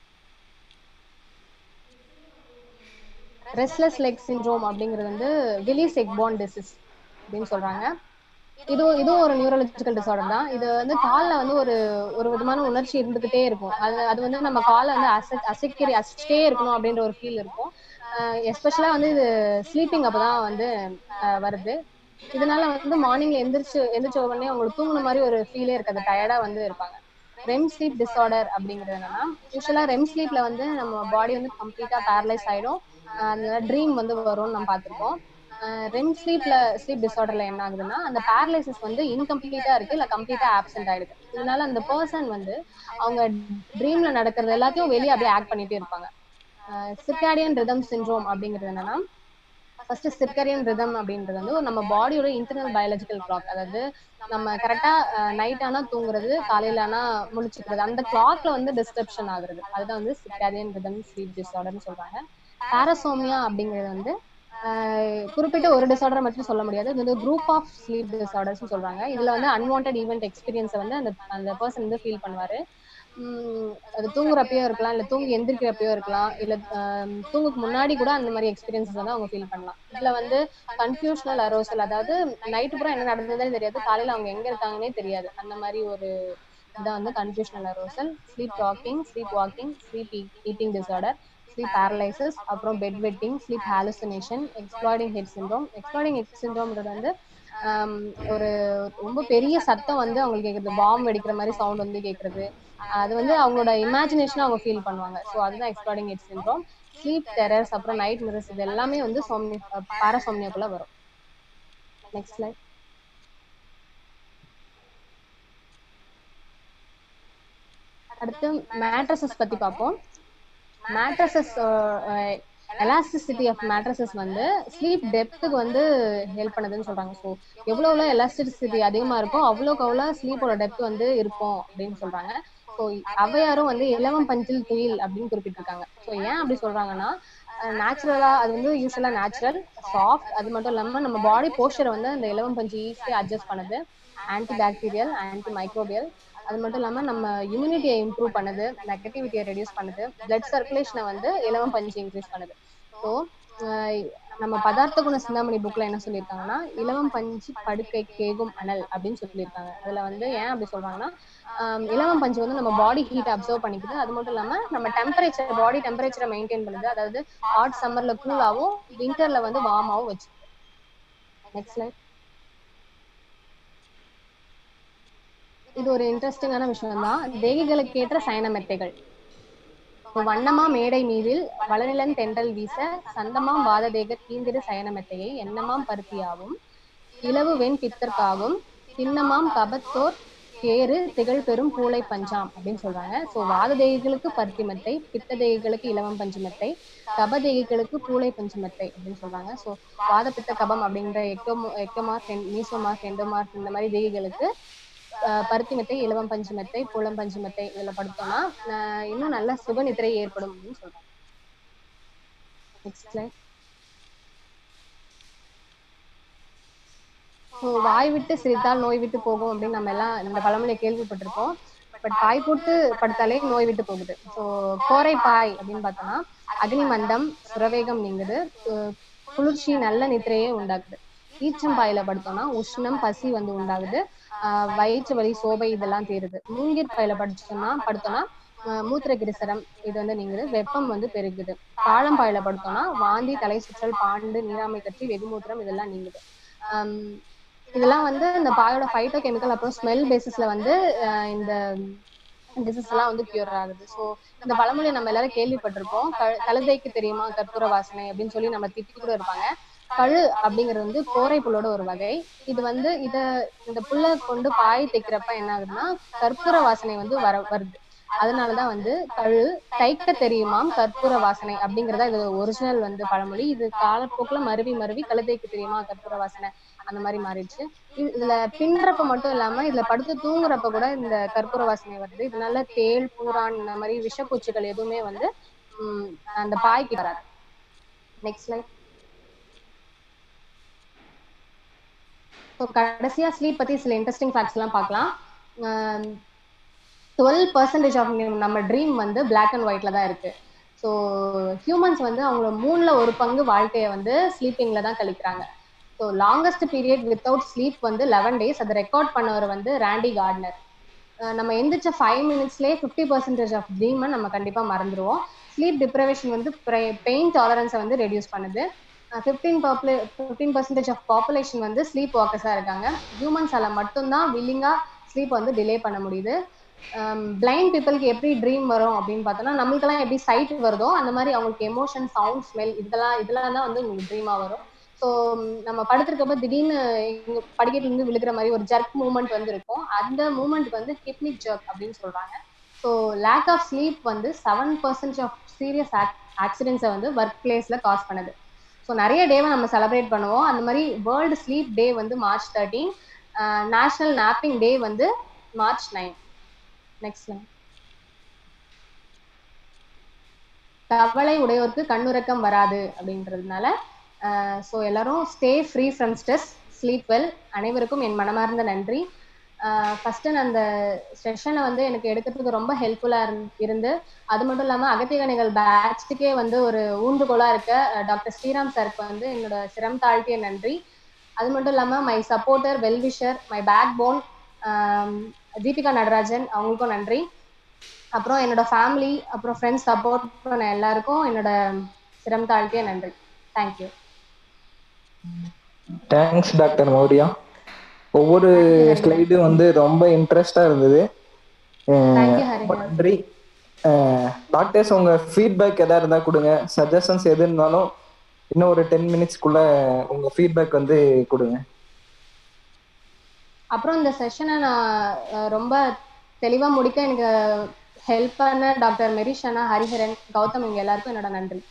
restless leg syndrome அப்படிங்கிறது வந்து விலிஸ் எக்பான் டிசீஸ் அப்படின்னு சொல்றாங்க இது இதுவும் ஒரு நியூரலஜிக்கல் டிசார்டர் தான் இது வந்து கால்ல வந்து ஒரு ஒரு விதமான உணர்ச்சி இருந்துகிட்டே இருக்கும் அது அது வந்து நம்ம காலை வந்து அசை அசைக்கிற அசைச்சிட்டே இருக்கணும் அப்படின்ற ஒரு ஃபீல் இருக்கும் எஸ்பெஷலா வந்து இது ஸ்லீப்பிங் அப்பதான் வந்து அஹ் வருது இதனால வந்து மார்னிங்ல எந்திரிச்சு எந்திரிச்ச உடனே அவங்களுக்கு தூங்குன மாதிரி ஒரு ஃபீலே இருக்காது டயர்டா வந்து இருப்பாங்க ரெம் ஸ்லீப் டிஸார்டர் அப்படிங்கிறது என்னன்னா யூஸ்வலா ரெம் ஸ்லீப்ல வந்து நம்ம பாடி வந்து கம்ப்ளீட்டா பேரலைஸ் ஆயிடும் அஹ் அதனால ட்ரீம் வந்து வரும்னு நம்ம பார்த்திருக்கோம் ரெம் ஸ்லீப்ல ஸ்லீப் டிஸார்டர்ல என்ன ஆகுதுன்னா அந்த பேரலைசிஸ் வந்து இன்கம்ப்ளீட்டா இருக்கு இல்ல கம்ப்ளீட்டா ஆப்சென்ட் ஆயிடுது இதனால அந்த பர்சன் வந்து அவங்க ட்ரீம்ல நடக்கிறது எல்லாத்தையும் வெளியே அப்படியே ஆக்ட் பண்ணிட்டே இருப்பாங்க சிர்காடியன் ரிதம் சிண்ட்ரோம் அப்படிங்கிறது என்னன்னா ஃபர்ஸ்ட் சிர்கரியன் ரிதம் அப்படின்றது வந்து ஒரு நம்ம பாடியோட இன்டர்னல் பயாலஜிக்கல் கிளாக் அதாவது நம்ம கரெக்டா நைட் ஆனா தூங்குறது காலையில ஆனா முழிச்சுக்கிறது அந்த கிளாக்ல வந்து டிஸ்டர்ப்ஷன் ஆகுறது அதுதான் வந்து சிர்காடியன் ரிதம் ஸ்லீப் டிஸார்டர்னு சொல்றாங்க பாரசோமியா அப்படிங்கிறது வந்து ஆஹ் குறிப்பிட்ட ஒரு டிசார்டர் மட்டும் சொல்ல முடியாது இது வந்து குரூப் ஆஃப் ஸ்லீப் டிசார்டர்ஸ் சொல்றாங்க இதுல வந்து அன்வான்ட் ஈவெண்ட் எக்ஸ்பீரியன்ஸை வந்து அந்த அந்த பர்சன் வந்து ஃபீல் பண்ணுவாரு உம் அது தூங்குறப்பயோ இருக்கலாம் இல்ல தூங்கி எந்திரிக்கிறப்பயோ இருக்கலாம் இல்ல ஆஹ் தூங்குக்கு முன்னாடி கூட அந்த மாதிரி எக்ஸ்பீரியன்ஸஸ் வந்து அவங்க ஃபீல் பண்ணலாம் இதுல வந்து கன்ஃபியூஷனல் அரோசல் அதாவது நைட்டு பூரா என்ன நடந்ததுன்னு தெரியாது காலையில அவங்க எங்க இருக்காங்கன்னே தெரியாது அந்த மாதிரி ஒரு இதான் வந்து confusional arousal sleep talking sleep walking sleep eating disorder sleep paralysis அப்புறம் bed wetting sleep hallucination exploding head syndrome exploding head சிண்ட்ரோம்ன்றது வந்து ஆம், ஒரு ரொம்ப பெரிய சத்தம் வந்து அவங்களுக்கு கேக்குறது பாம் வெடிக்கிற மாதிரி சவுண்ட் வந்து கேக்குறது அது வந்து அவங்களோட இமேஜினேஷன் அவங்க ஃபீல் பண்ணுவாங்க ஸோ அதுதான் exploding head syndrome sleep terrors அப்புறம் நைட் மிரர்ஸ் இது எல்லாமே வந்து சோம்னி பாரசோம்னியாக்குள்ள வரும் நெக்ஸ்ட் ஸ்லைட் அடுத்து மேட்ரஸஸ் பத்தி பார்ப்போம் மேட்ரஸஸ் எலாஸ்டிசிட்டி ஆஃப் மேட்ரஸஸ் வந்து ஸ்லீப் டெப்த்துக்கு வந்து ஹெல்ப் பண்ணுதுன்னு சொல்றாங்க ஸோ எவ்வளோ எவ்வளோ எலாஸ்டிசிட்டி அதிகமா இருக்கோ அவ்வளோக்கு அவ்வளோ ஸ்லீப்போட டெப்த் வந்து இருக்கும் அப்படின்னு சொல்றாங்க ஸோ அவையாரும் வந்து இலவம் பஞ்சில் துயில் அப்படின்னு குறிப்பிட்டிருக்காங்க ஸோ ஏன் அப்படி சொல்றாங்கன்னா நேச்சுரலா அது வந்து யூஸ்வலா நேச்சுரல் சாஃப்ட் அது மட்டும் இல்லாம நம்ம பாடி போஸ்டரை வந்து அந்த இலவம் பஞ்சு ஈஸியா அட்ஜஸ்ட் பண்ணுது ஆன்டி பாக்டீரியல் ஆன்டி மைக்ரோபியல் அது மட்டும் இல்லாம நம்ம இம்யூனிட்டியை இம்ப்ரூவ் பண்ணுது நெகட்டிவிட்டியை ரெடியூஸ் பண்ணுது பிளட் சர்க்குலேஷனை வந்து இலவம் பஞ்சு இன்க்ரீஸ் பண்ணுது ஸோ நம்ம பதார்த்த குண சிந்தாமணி புக்ல என்ன சொல்லியிருக்காங்கன்னா இலவம் பஞ்சு படுக்கை கேகும் அனல் அப்படின்னு சொல்லியிருக்காங்க அதுல வந்து ஏன் அப்படி சொல்றாங்கன்னா ஆஹ் இலவம் பஞ்சு வந்து நம்ம பாடி ஹீட் அப்சர்வ் பண்ணிக்குது அது மட்டும் இல்லாம நம்ம டெம்பரேச்சர் பாடி டெம்பரேச்சரை மெயின்டைன் பண்ணுது அதாவது ஹாட் சம்மர்ல கூலாவும் விண்டர்ல வந்து வார்மாவும் வச்சு நெக்ஸ்ட் ஸ்லைட் இது ஒரு இன்ட்ரெஸ்டிங்கான விஷயம் தான் தேகிகளுக்கு ஏற்ற சயன மெத்தைகள் இப்போ வண்ணமா மேடை மீதில் வளநிலன் தென்றல் வீச சந்தமாம் வாததேக தீந்திர சயன மெத்தையை எண்ணமாம் பருத்தியாவும் இலவு வெண் பித்தற்காகும் திண்ணமாம் கபத்தோர் கேறு திகழ் பெரும் பூளை பஞ்சாம் அப்படின்னு சொல்றாங்க ஸோ வாததேகிகளுக்கு பருத்தி மெத்தை பித்த தேகிகளுக்கு இலவம் பஞ்சு மெத்தை கப தேகிகளுக்கு பூளை பஞ்சு மெத்தை அப்படின்னு சொல்றாங்க ஸோ வாத பித்த கபம் அப்படின்ற எக்கோமோ எக்கோமார்க் மீசோமார்க் எண்டோமார்க் இந்த மாதிரி தேகிகளுக்கு ஆஹ் பருத்தி மெத்தை இலவம் பஞ்சு மெத்தை புலம் பஞ்சு மெத்தை இதுல படுத்தோம்னா ஆஹ் இன்னும் நல்ல சுப நித்திரை ஏற்படும் அப்படின்னு சொல்றாங்க நெக்ஸ்ட் ஸ்லைட் ஸோ வாய் விட்டு சிரித்தால் நோய் விட்டு போகும் அப்படின்னு நம்ம எல்லாம் இந்த பழமொழியை கேள்விப்பட்டிருக்கோம் பட் பாய் போட்டு படுத்தாலே நோய் விட்டு போகுது ஸோ கோரை பாய் அப்படின்னு பார்த்தோம்னா அக்னி மந்தம் சுரவேகம் நீங்குது கு- குளிர்ச்சி நல்ல நித்திரையே உண்டாக்குது ஈச்சம்பாயில படுத்தோம்னா உஷ்ணம் பசி வந்து உண்டாகுது ஆஹ் வயிற்று வலி சோபை இதெல்லாம் தீருது மூங்கிற் பாயில படிச்சோம்னா படுத்தோம்னா ஆஹ் மூத்திர கிரிசரம் இது வந்து நீங்குது வெப்பம் வந்து பெருகுது தாழம்பாயில படுத்தோம்னா வாந்தி தலை சுற்றல் பாண்டு நீராமை கட்டி வெகுமூத்திரம் இதெல்லாம் நீங்குது ஆம், இதெல்லாம் வந்து இந்த பாயோட ஃபைட்டோ கெமிக்கல் அப்புறம் ஸ்மெல் பேசிஸ்ல வந்து ஆஹ் இந்த டிசீஸ் எல்லாம் வந்து கியூர் ஆகுது ஸோ இந்த பழமொழியை நம்ம எல்லாரும் கேள்விப்பட்டிருப்போம் க- கழுதைக்கு தெரியுமா கற்பூர வாசனை அப்படின்னு சொல்லி நம்ம திட்டி கூட இருப்பாங்க கழு அப்படிங்கிறது வந்து கோரை புல்லோட ஒரு வகை இது வந்து இத இந்த புல்லை கொண்டு பாய் தைக்கிறப்ப என்ன ஆகுதுன்னா கற்பூர வாசனை வந்து வர வருது அதனாலதான் வந்து கழு தைக்க தெரியுமாம் கற்பூர வாசனை அப்படிங்கறதா இது ஒரிஜினல் வந்து பழமொழி இது காலப்போக்குல மருவி மருவி கழுதைக்கு தெரியுமா கற்பூர வாசனை அந்த மாதிரி மாறிடுச்சு இது- இதுல பின்றப்ப மட்டும் இல்லாம இதுல படுத்து தூங்குறப்ப கூட இந்த கற்பூர வாசனை வருது இதனால தேள் பூரான் இந்த மாதிரி விஷப்பூச்சிகள் எதுவுமே வந்து உம் அந்த பாய்க்கு வராது நெக்ஸ்ட் ஸ்லைட் ஸோ கடைசியா ஸ்லீப் பத்தி சில இன்ட்ரெஸ்டிங் ஃபேக்ட்ஸ் எல்லாம் பார்க்கலாம் டுவெல் பர்சன்டேஜ் ஆஃப் நம்ம ட்ரீம் வந்து பிளாக் அண்ட் ஒயிட்ல தான் இருக்கு ஸோ ஹியூமன்ஸ் வந்து அவங்களோட மூணுல ஒரு பங்கு வாழ்க்கையை வந்து ஸ்லீப்பிங்ல தான் கழிக்கிறாங்க so longest period without sleep வந்து லெவன் டேஸ் அதை ரெக்கார்ட் பண்ணவர் வந்து ராண்டி கார்ட்னர் அஹ் நம்ம எந்திரிச்ச ஃபைவ் மினிட்ஸ்லேயே ஃபிஃப்டி பர்சன்டேஜ் ஆஃப் ட்ரீமை நம்ம கண்டிப்பாக மறந்துடுவோம் ஸ்லீப் டிப்ரவேஷன் வந்து பெயின் டாலரன்ஸை வந்து ரெடியூஸ் பண்ணுது fifteen population fifteen percentage of population வந்து ஸ்லீப் வாக்கர்ஸாக இருக்காங்க ஹியூமன்ஸால மட்டும்தான் வில்லிங்காக ஸ்லீப் வந்து டிலே பண்ண முடியுது பிளைண்ட் பீப்புளுக்கு எப்படி ட்ரீம் வரும் அப்படின்னு பார்த்தோம்னா நம்மளுக்கெல்லாம் எப்படி சைட் வருதோ அந்த மாதிரி அவங்களுக்கு எமோஷன் சவுண்ட் ஸ்மெல் இதெல்லாம் இதெல்லாம் தான் வந்து உங்களுக்கு ட்ரீமா வரும் ஸோ நம்ம படுத்திருக்கப்ப திடீர்னு இங்க படிக்கட்டுல இருந்து விழுகிற மாதிரி ஒரு ஜர்க் மூமெண்ட் வந்து இருக்கும் அந்த மூமெண்ட் வந்து ஹிப்னிக் ஜர்க் அப்படின்னு சொல்றாங்க ஸோ லேக் ஆஃப் ஸ்லீப் வந்து செவன் பர்சன்ட் ஆஃப் சீரியஸ் ஆக்சிடென்ட்ஸை வந்து ஒர்க் பிளேஸ்ல காஸ் பண்ணுது ஸோ நிறைய டேவை நம்ம செலிப்ரேட் பண்ணுவோம் அந்த மாதிரி வேர்ல்டு ஸ்லீப் டே வந்து March thirteen national napping day வந்து மார்ச் நைன் நெக்ஸ்ட் கவலை உடையோருக்கு கண்ணுறக்கம் வராது அப்படின்றதுனால ஸோ எல்லாரும் stay free from stress sleep well அனைவருக்கும் என் மனமார்ந்த நன்றி ஃபர்ஸ்ட் அந்த செஷனை வந்து எனக்கு எடுக்கிறதுக்கு ரொம்ப ஹெல்ப்ஃபுல்லா இருந்து அது மட்டும் இல்லாம அகத்தியகணிகள் பேட்ச்க்கே வந்து ஒரு ஊன்றுகோலா இருக்க டாக்டர் ஸ்ரீராம் சாருக்கு வந்து என்னோட சிரம் தாழ்த்திய நன்றி அது மட்டும் இல்லாம my supporter well wisher my backbone Deepika Natarajan அவங்களுக்கும் நன்றி அப்புறம் என்னோட ஃபேமிலி அப்புறம் ஃப்ரெண்ட்ஸ் சப்போர்ட் பண்ண எல்லாருக்கும் என்னோட சிரம் தாழ்த்திய நன்றி தேங்க்யூ தேங்க்ஸ் டாக்டர் மௌரியா ஒவ்வொரு ஸ்லைடும் வந்து ரொம்ப இன்ட்ரெஸ்டா இருந்தது தேங்க்யூ ரொம்ப ஹரிஹரன் நன்றி டாக்டர்ஸ் உங்க ஃபீட்பேக் எதா இருந்தா கொடுங்க சஜஷன்ஸ் எது இருந்தாலும் இன்னும் ஒரு டென் மினிட்ஸ்க்குள்ள உங்க ஃபீட்பேக் வந்து கொடுங்க அப்புறம் இந்த செஷனை நான் அஹ், ரொம்ப தெளிவா முடிக்க எனக்கு ஹெல்ப் பண்ண டாக்டர் மெரிஷனா ஹரிஹரன் கௌதம் இவங்க எல்லாருக்கும் என்னோட நன்றி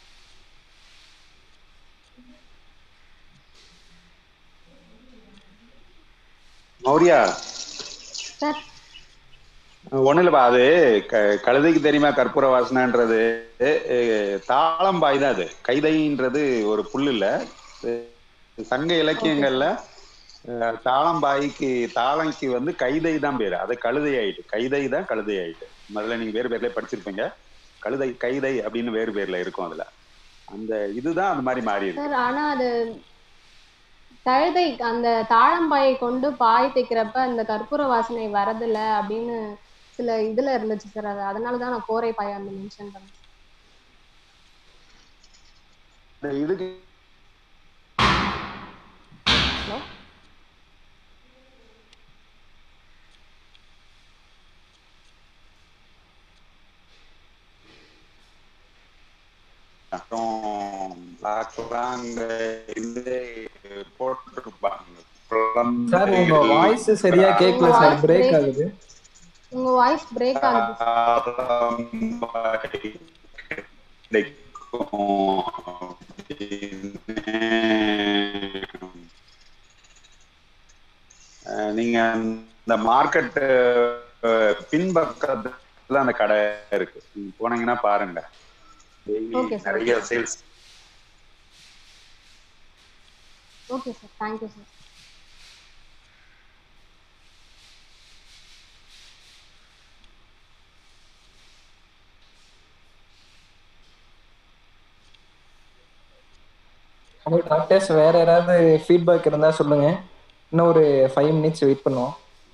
மௌரியா சார் ஒண்ணு இல்லப்பா அது க- கழுதைக்கு தெரியுமா கற்பூர வாசனைன்றது அஹ், தாளம்பாய் தான் அது கைதைன்றது ஒரு புல் இல்ல அஹ், சங்க இலக்கியங்கள்ல அஹ், தாளம்பாய்க்கு தாளங்க்கு வந்து கைதை தான் பேரு அது கழுதை ஆயிட்டு கைதை தான் கழுதை ஆயிட்டு முதல்ல நீங்க வேறு பேர்ல படிச்சிருப்பீங்க கழுதை கைதை அப்படின்னு வேறு பேர்ல இருக்கும் அதுல அந்த இதுதான் அந்த மாதிரி மாறி இருக்கு சார் ஆனா அது கழுதை அந்த தாழம்பாயை கொண்டு பாய் தைக்கிறப்ப அந்த கற்பூர வாசனை வரதில்ல அப்படின்னு சில இதுல இருந்துச்சு சார் அது அதனாலதான் நான் கோரை பாய் அந்த மென்ஷன் பண்ணேன் இந்த இதுக்கு ஹலோ அப்புறம் பார்க்கலாம் அங்க இது போட்டிருப்பாங்க சார் உங்க வாய்ஸ் சரியா கேட்கல சார் voice பிரேக் break. ஆகுது உங்க வாய்ஸ் பிரேக் ஆகுது அஹ் நீங்க இந்த மார்க்கெட் பின்பக்கத்துல அந்த கடை இருக்கு நீங்க போனீங்கன்னா பாருங்க Daily Okay, sir. நிறைய sales okay sir thank you sir hello doctors வேற ஏதாவது ஃபீட்பேக் இருந்தா சொல்லுங்க இன்னும் ஒரு ஃபைவ் மினிட்ஸ் வெயிட் பண்ணுவோம்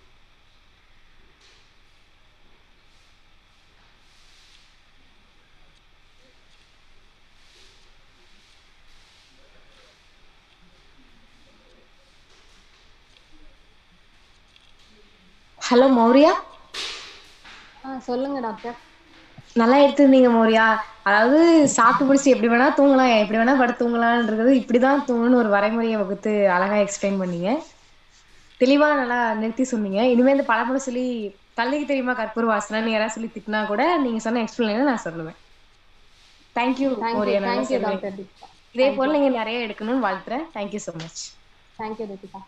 ஹலோ மௌரியா ஆ சொல்லுங்க டாக்டர் நல்லா எடுத்திருந்தீங்க மௌரியா அதாவது சாப்பிட்டு முடிச்சு எப்படி வேணா தூங்கலாம் எப்படி வேணா படுத்து தூங்கலாம்ன்றது இப்படிதான் தூங்கணும்னு ஒரு வரைமுறையை வகுத்து அழகா எக்ஸ்பிளைன் பண்ணீங்க தெளிவா நல்லா நிறுத்தி சொன்னீங்க இனிமே இந்த பழமொழி சொல்லி கல்லைக்கு தெரியுமா கற்பூர வாசனை யாராவது சொல்லி திட்டினா கூட நீங்க சொன்ன எக்ஸ்பிளைன் நான் சொல்லுவேன் தேங்க்யூ தேங்க்யூ மௌரியா நல்லா தேங்க்யூ சொன்னீங்க. டாக்டர் தீபிகா இதே போல நீங்க நிறைய எடுக்கணும்னு வாழ்த்துறேன் thank you so much thank you Deepika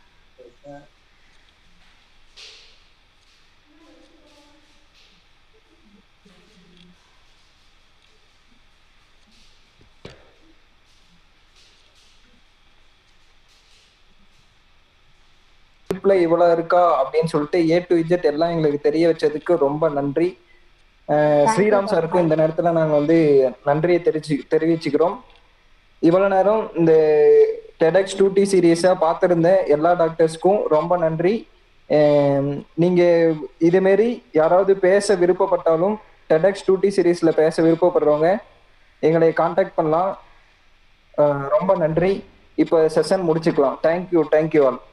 ட்ரிப்ல இவ்வளவு இருக்கா அப்படின்னு சொல்லிட்டு ஏ டு இஜெட் எல்லாம் எங்களுக்கு தெரிய வச்சதுக்கு ரொம்ப நன்றி அஹ் ஸ்ரீராம் சாருக்கும் இந்த நேரத்துல நாங்க வந்து நன்றியை தெரிச்சு தெரிவிச்சுக்கிறோம் இவ்வளவு நேரம் இந்த டெடெக்ஸ் டூ டி சீரீஸா பார்த்திருந்த எல்லா டாக்டர்ஸ்க்கும் ரொம்ப நன்றி அஹ் நீங்க இது மாரி யாராவது பேச விருப்பப்பட்டாலும் டெடெக்ஸ் டூ டி சீரீஸ்ல பேச விருப்பப்படுறவங்க எங்களை காண்டாக்ட் பண்ணலாம் அஹ் ரொம்ப நன்றி இப்போ செஷன் முடிச்சுக்கலாம் தேங்க்யூ தேங்க்யூ ஆல்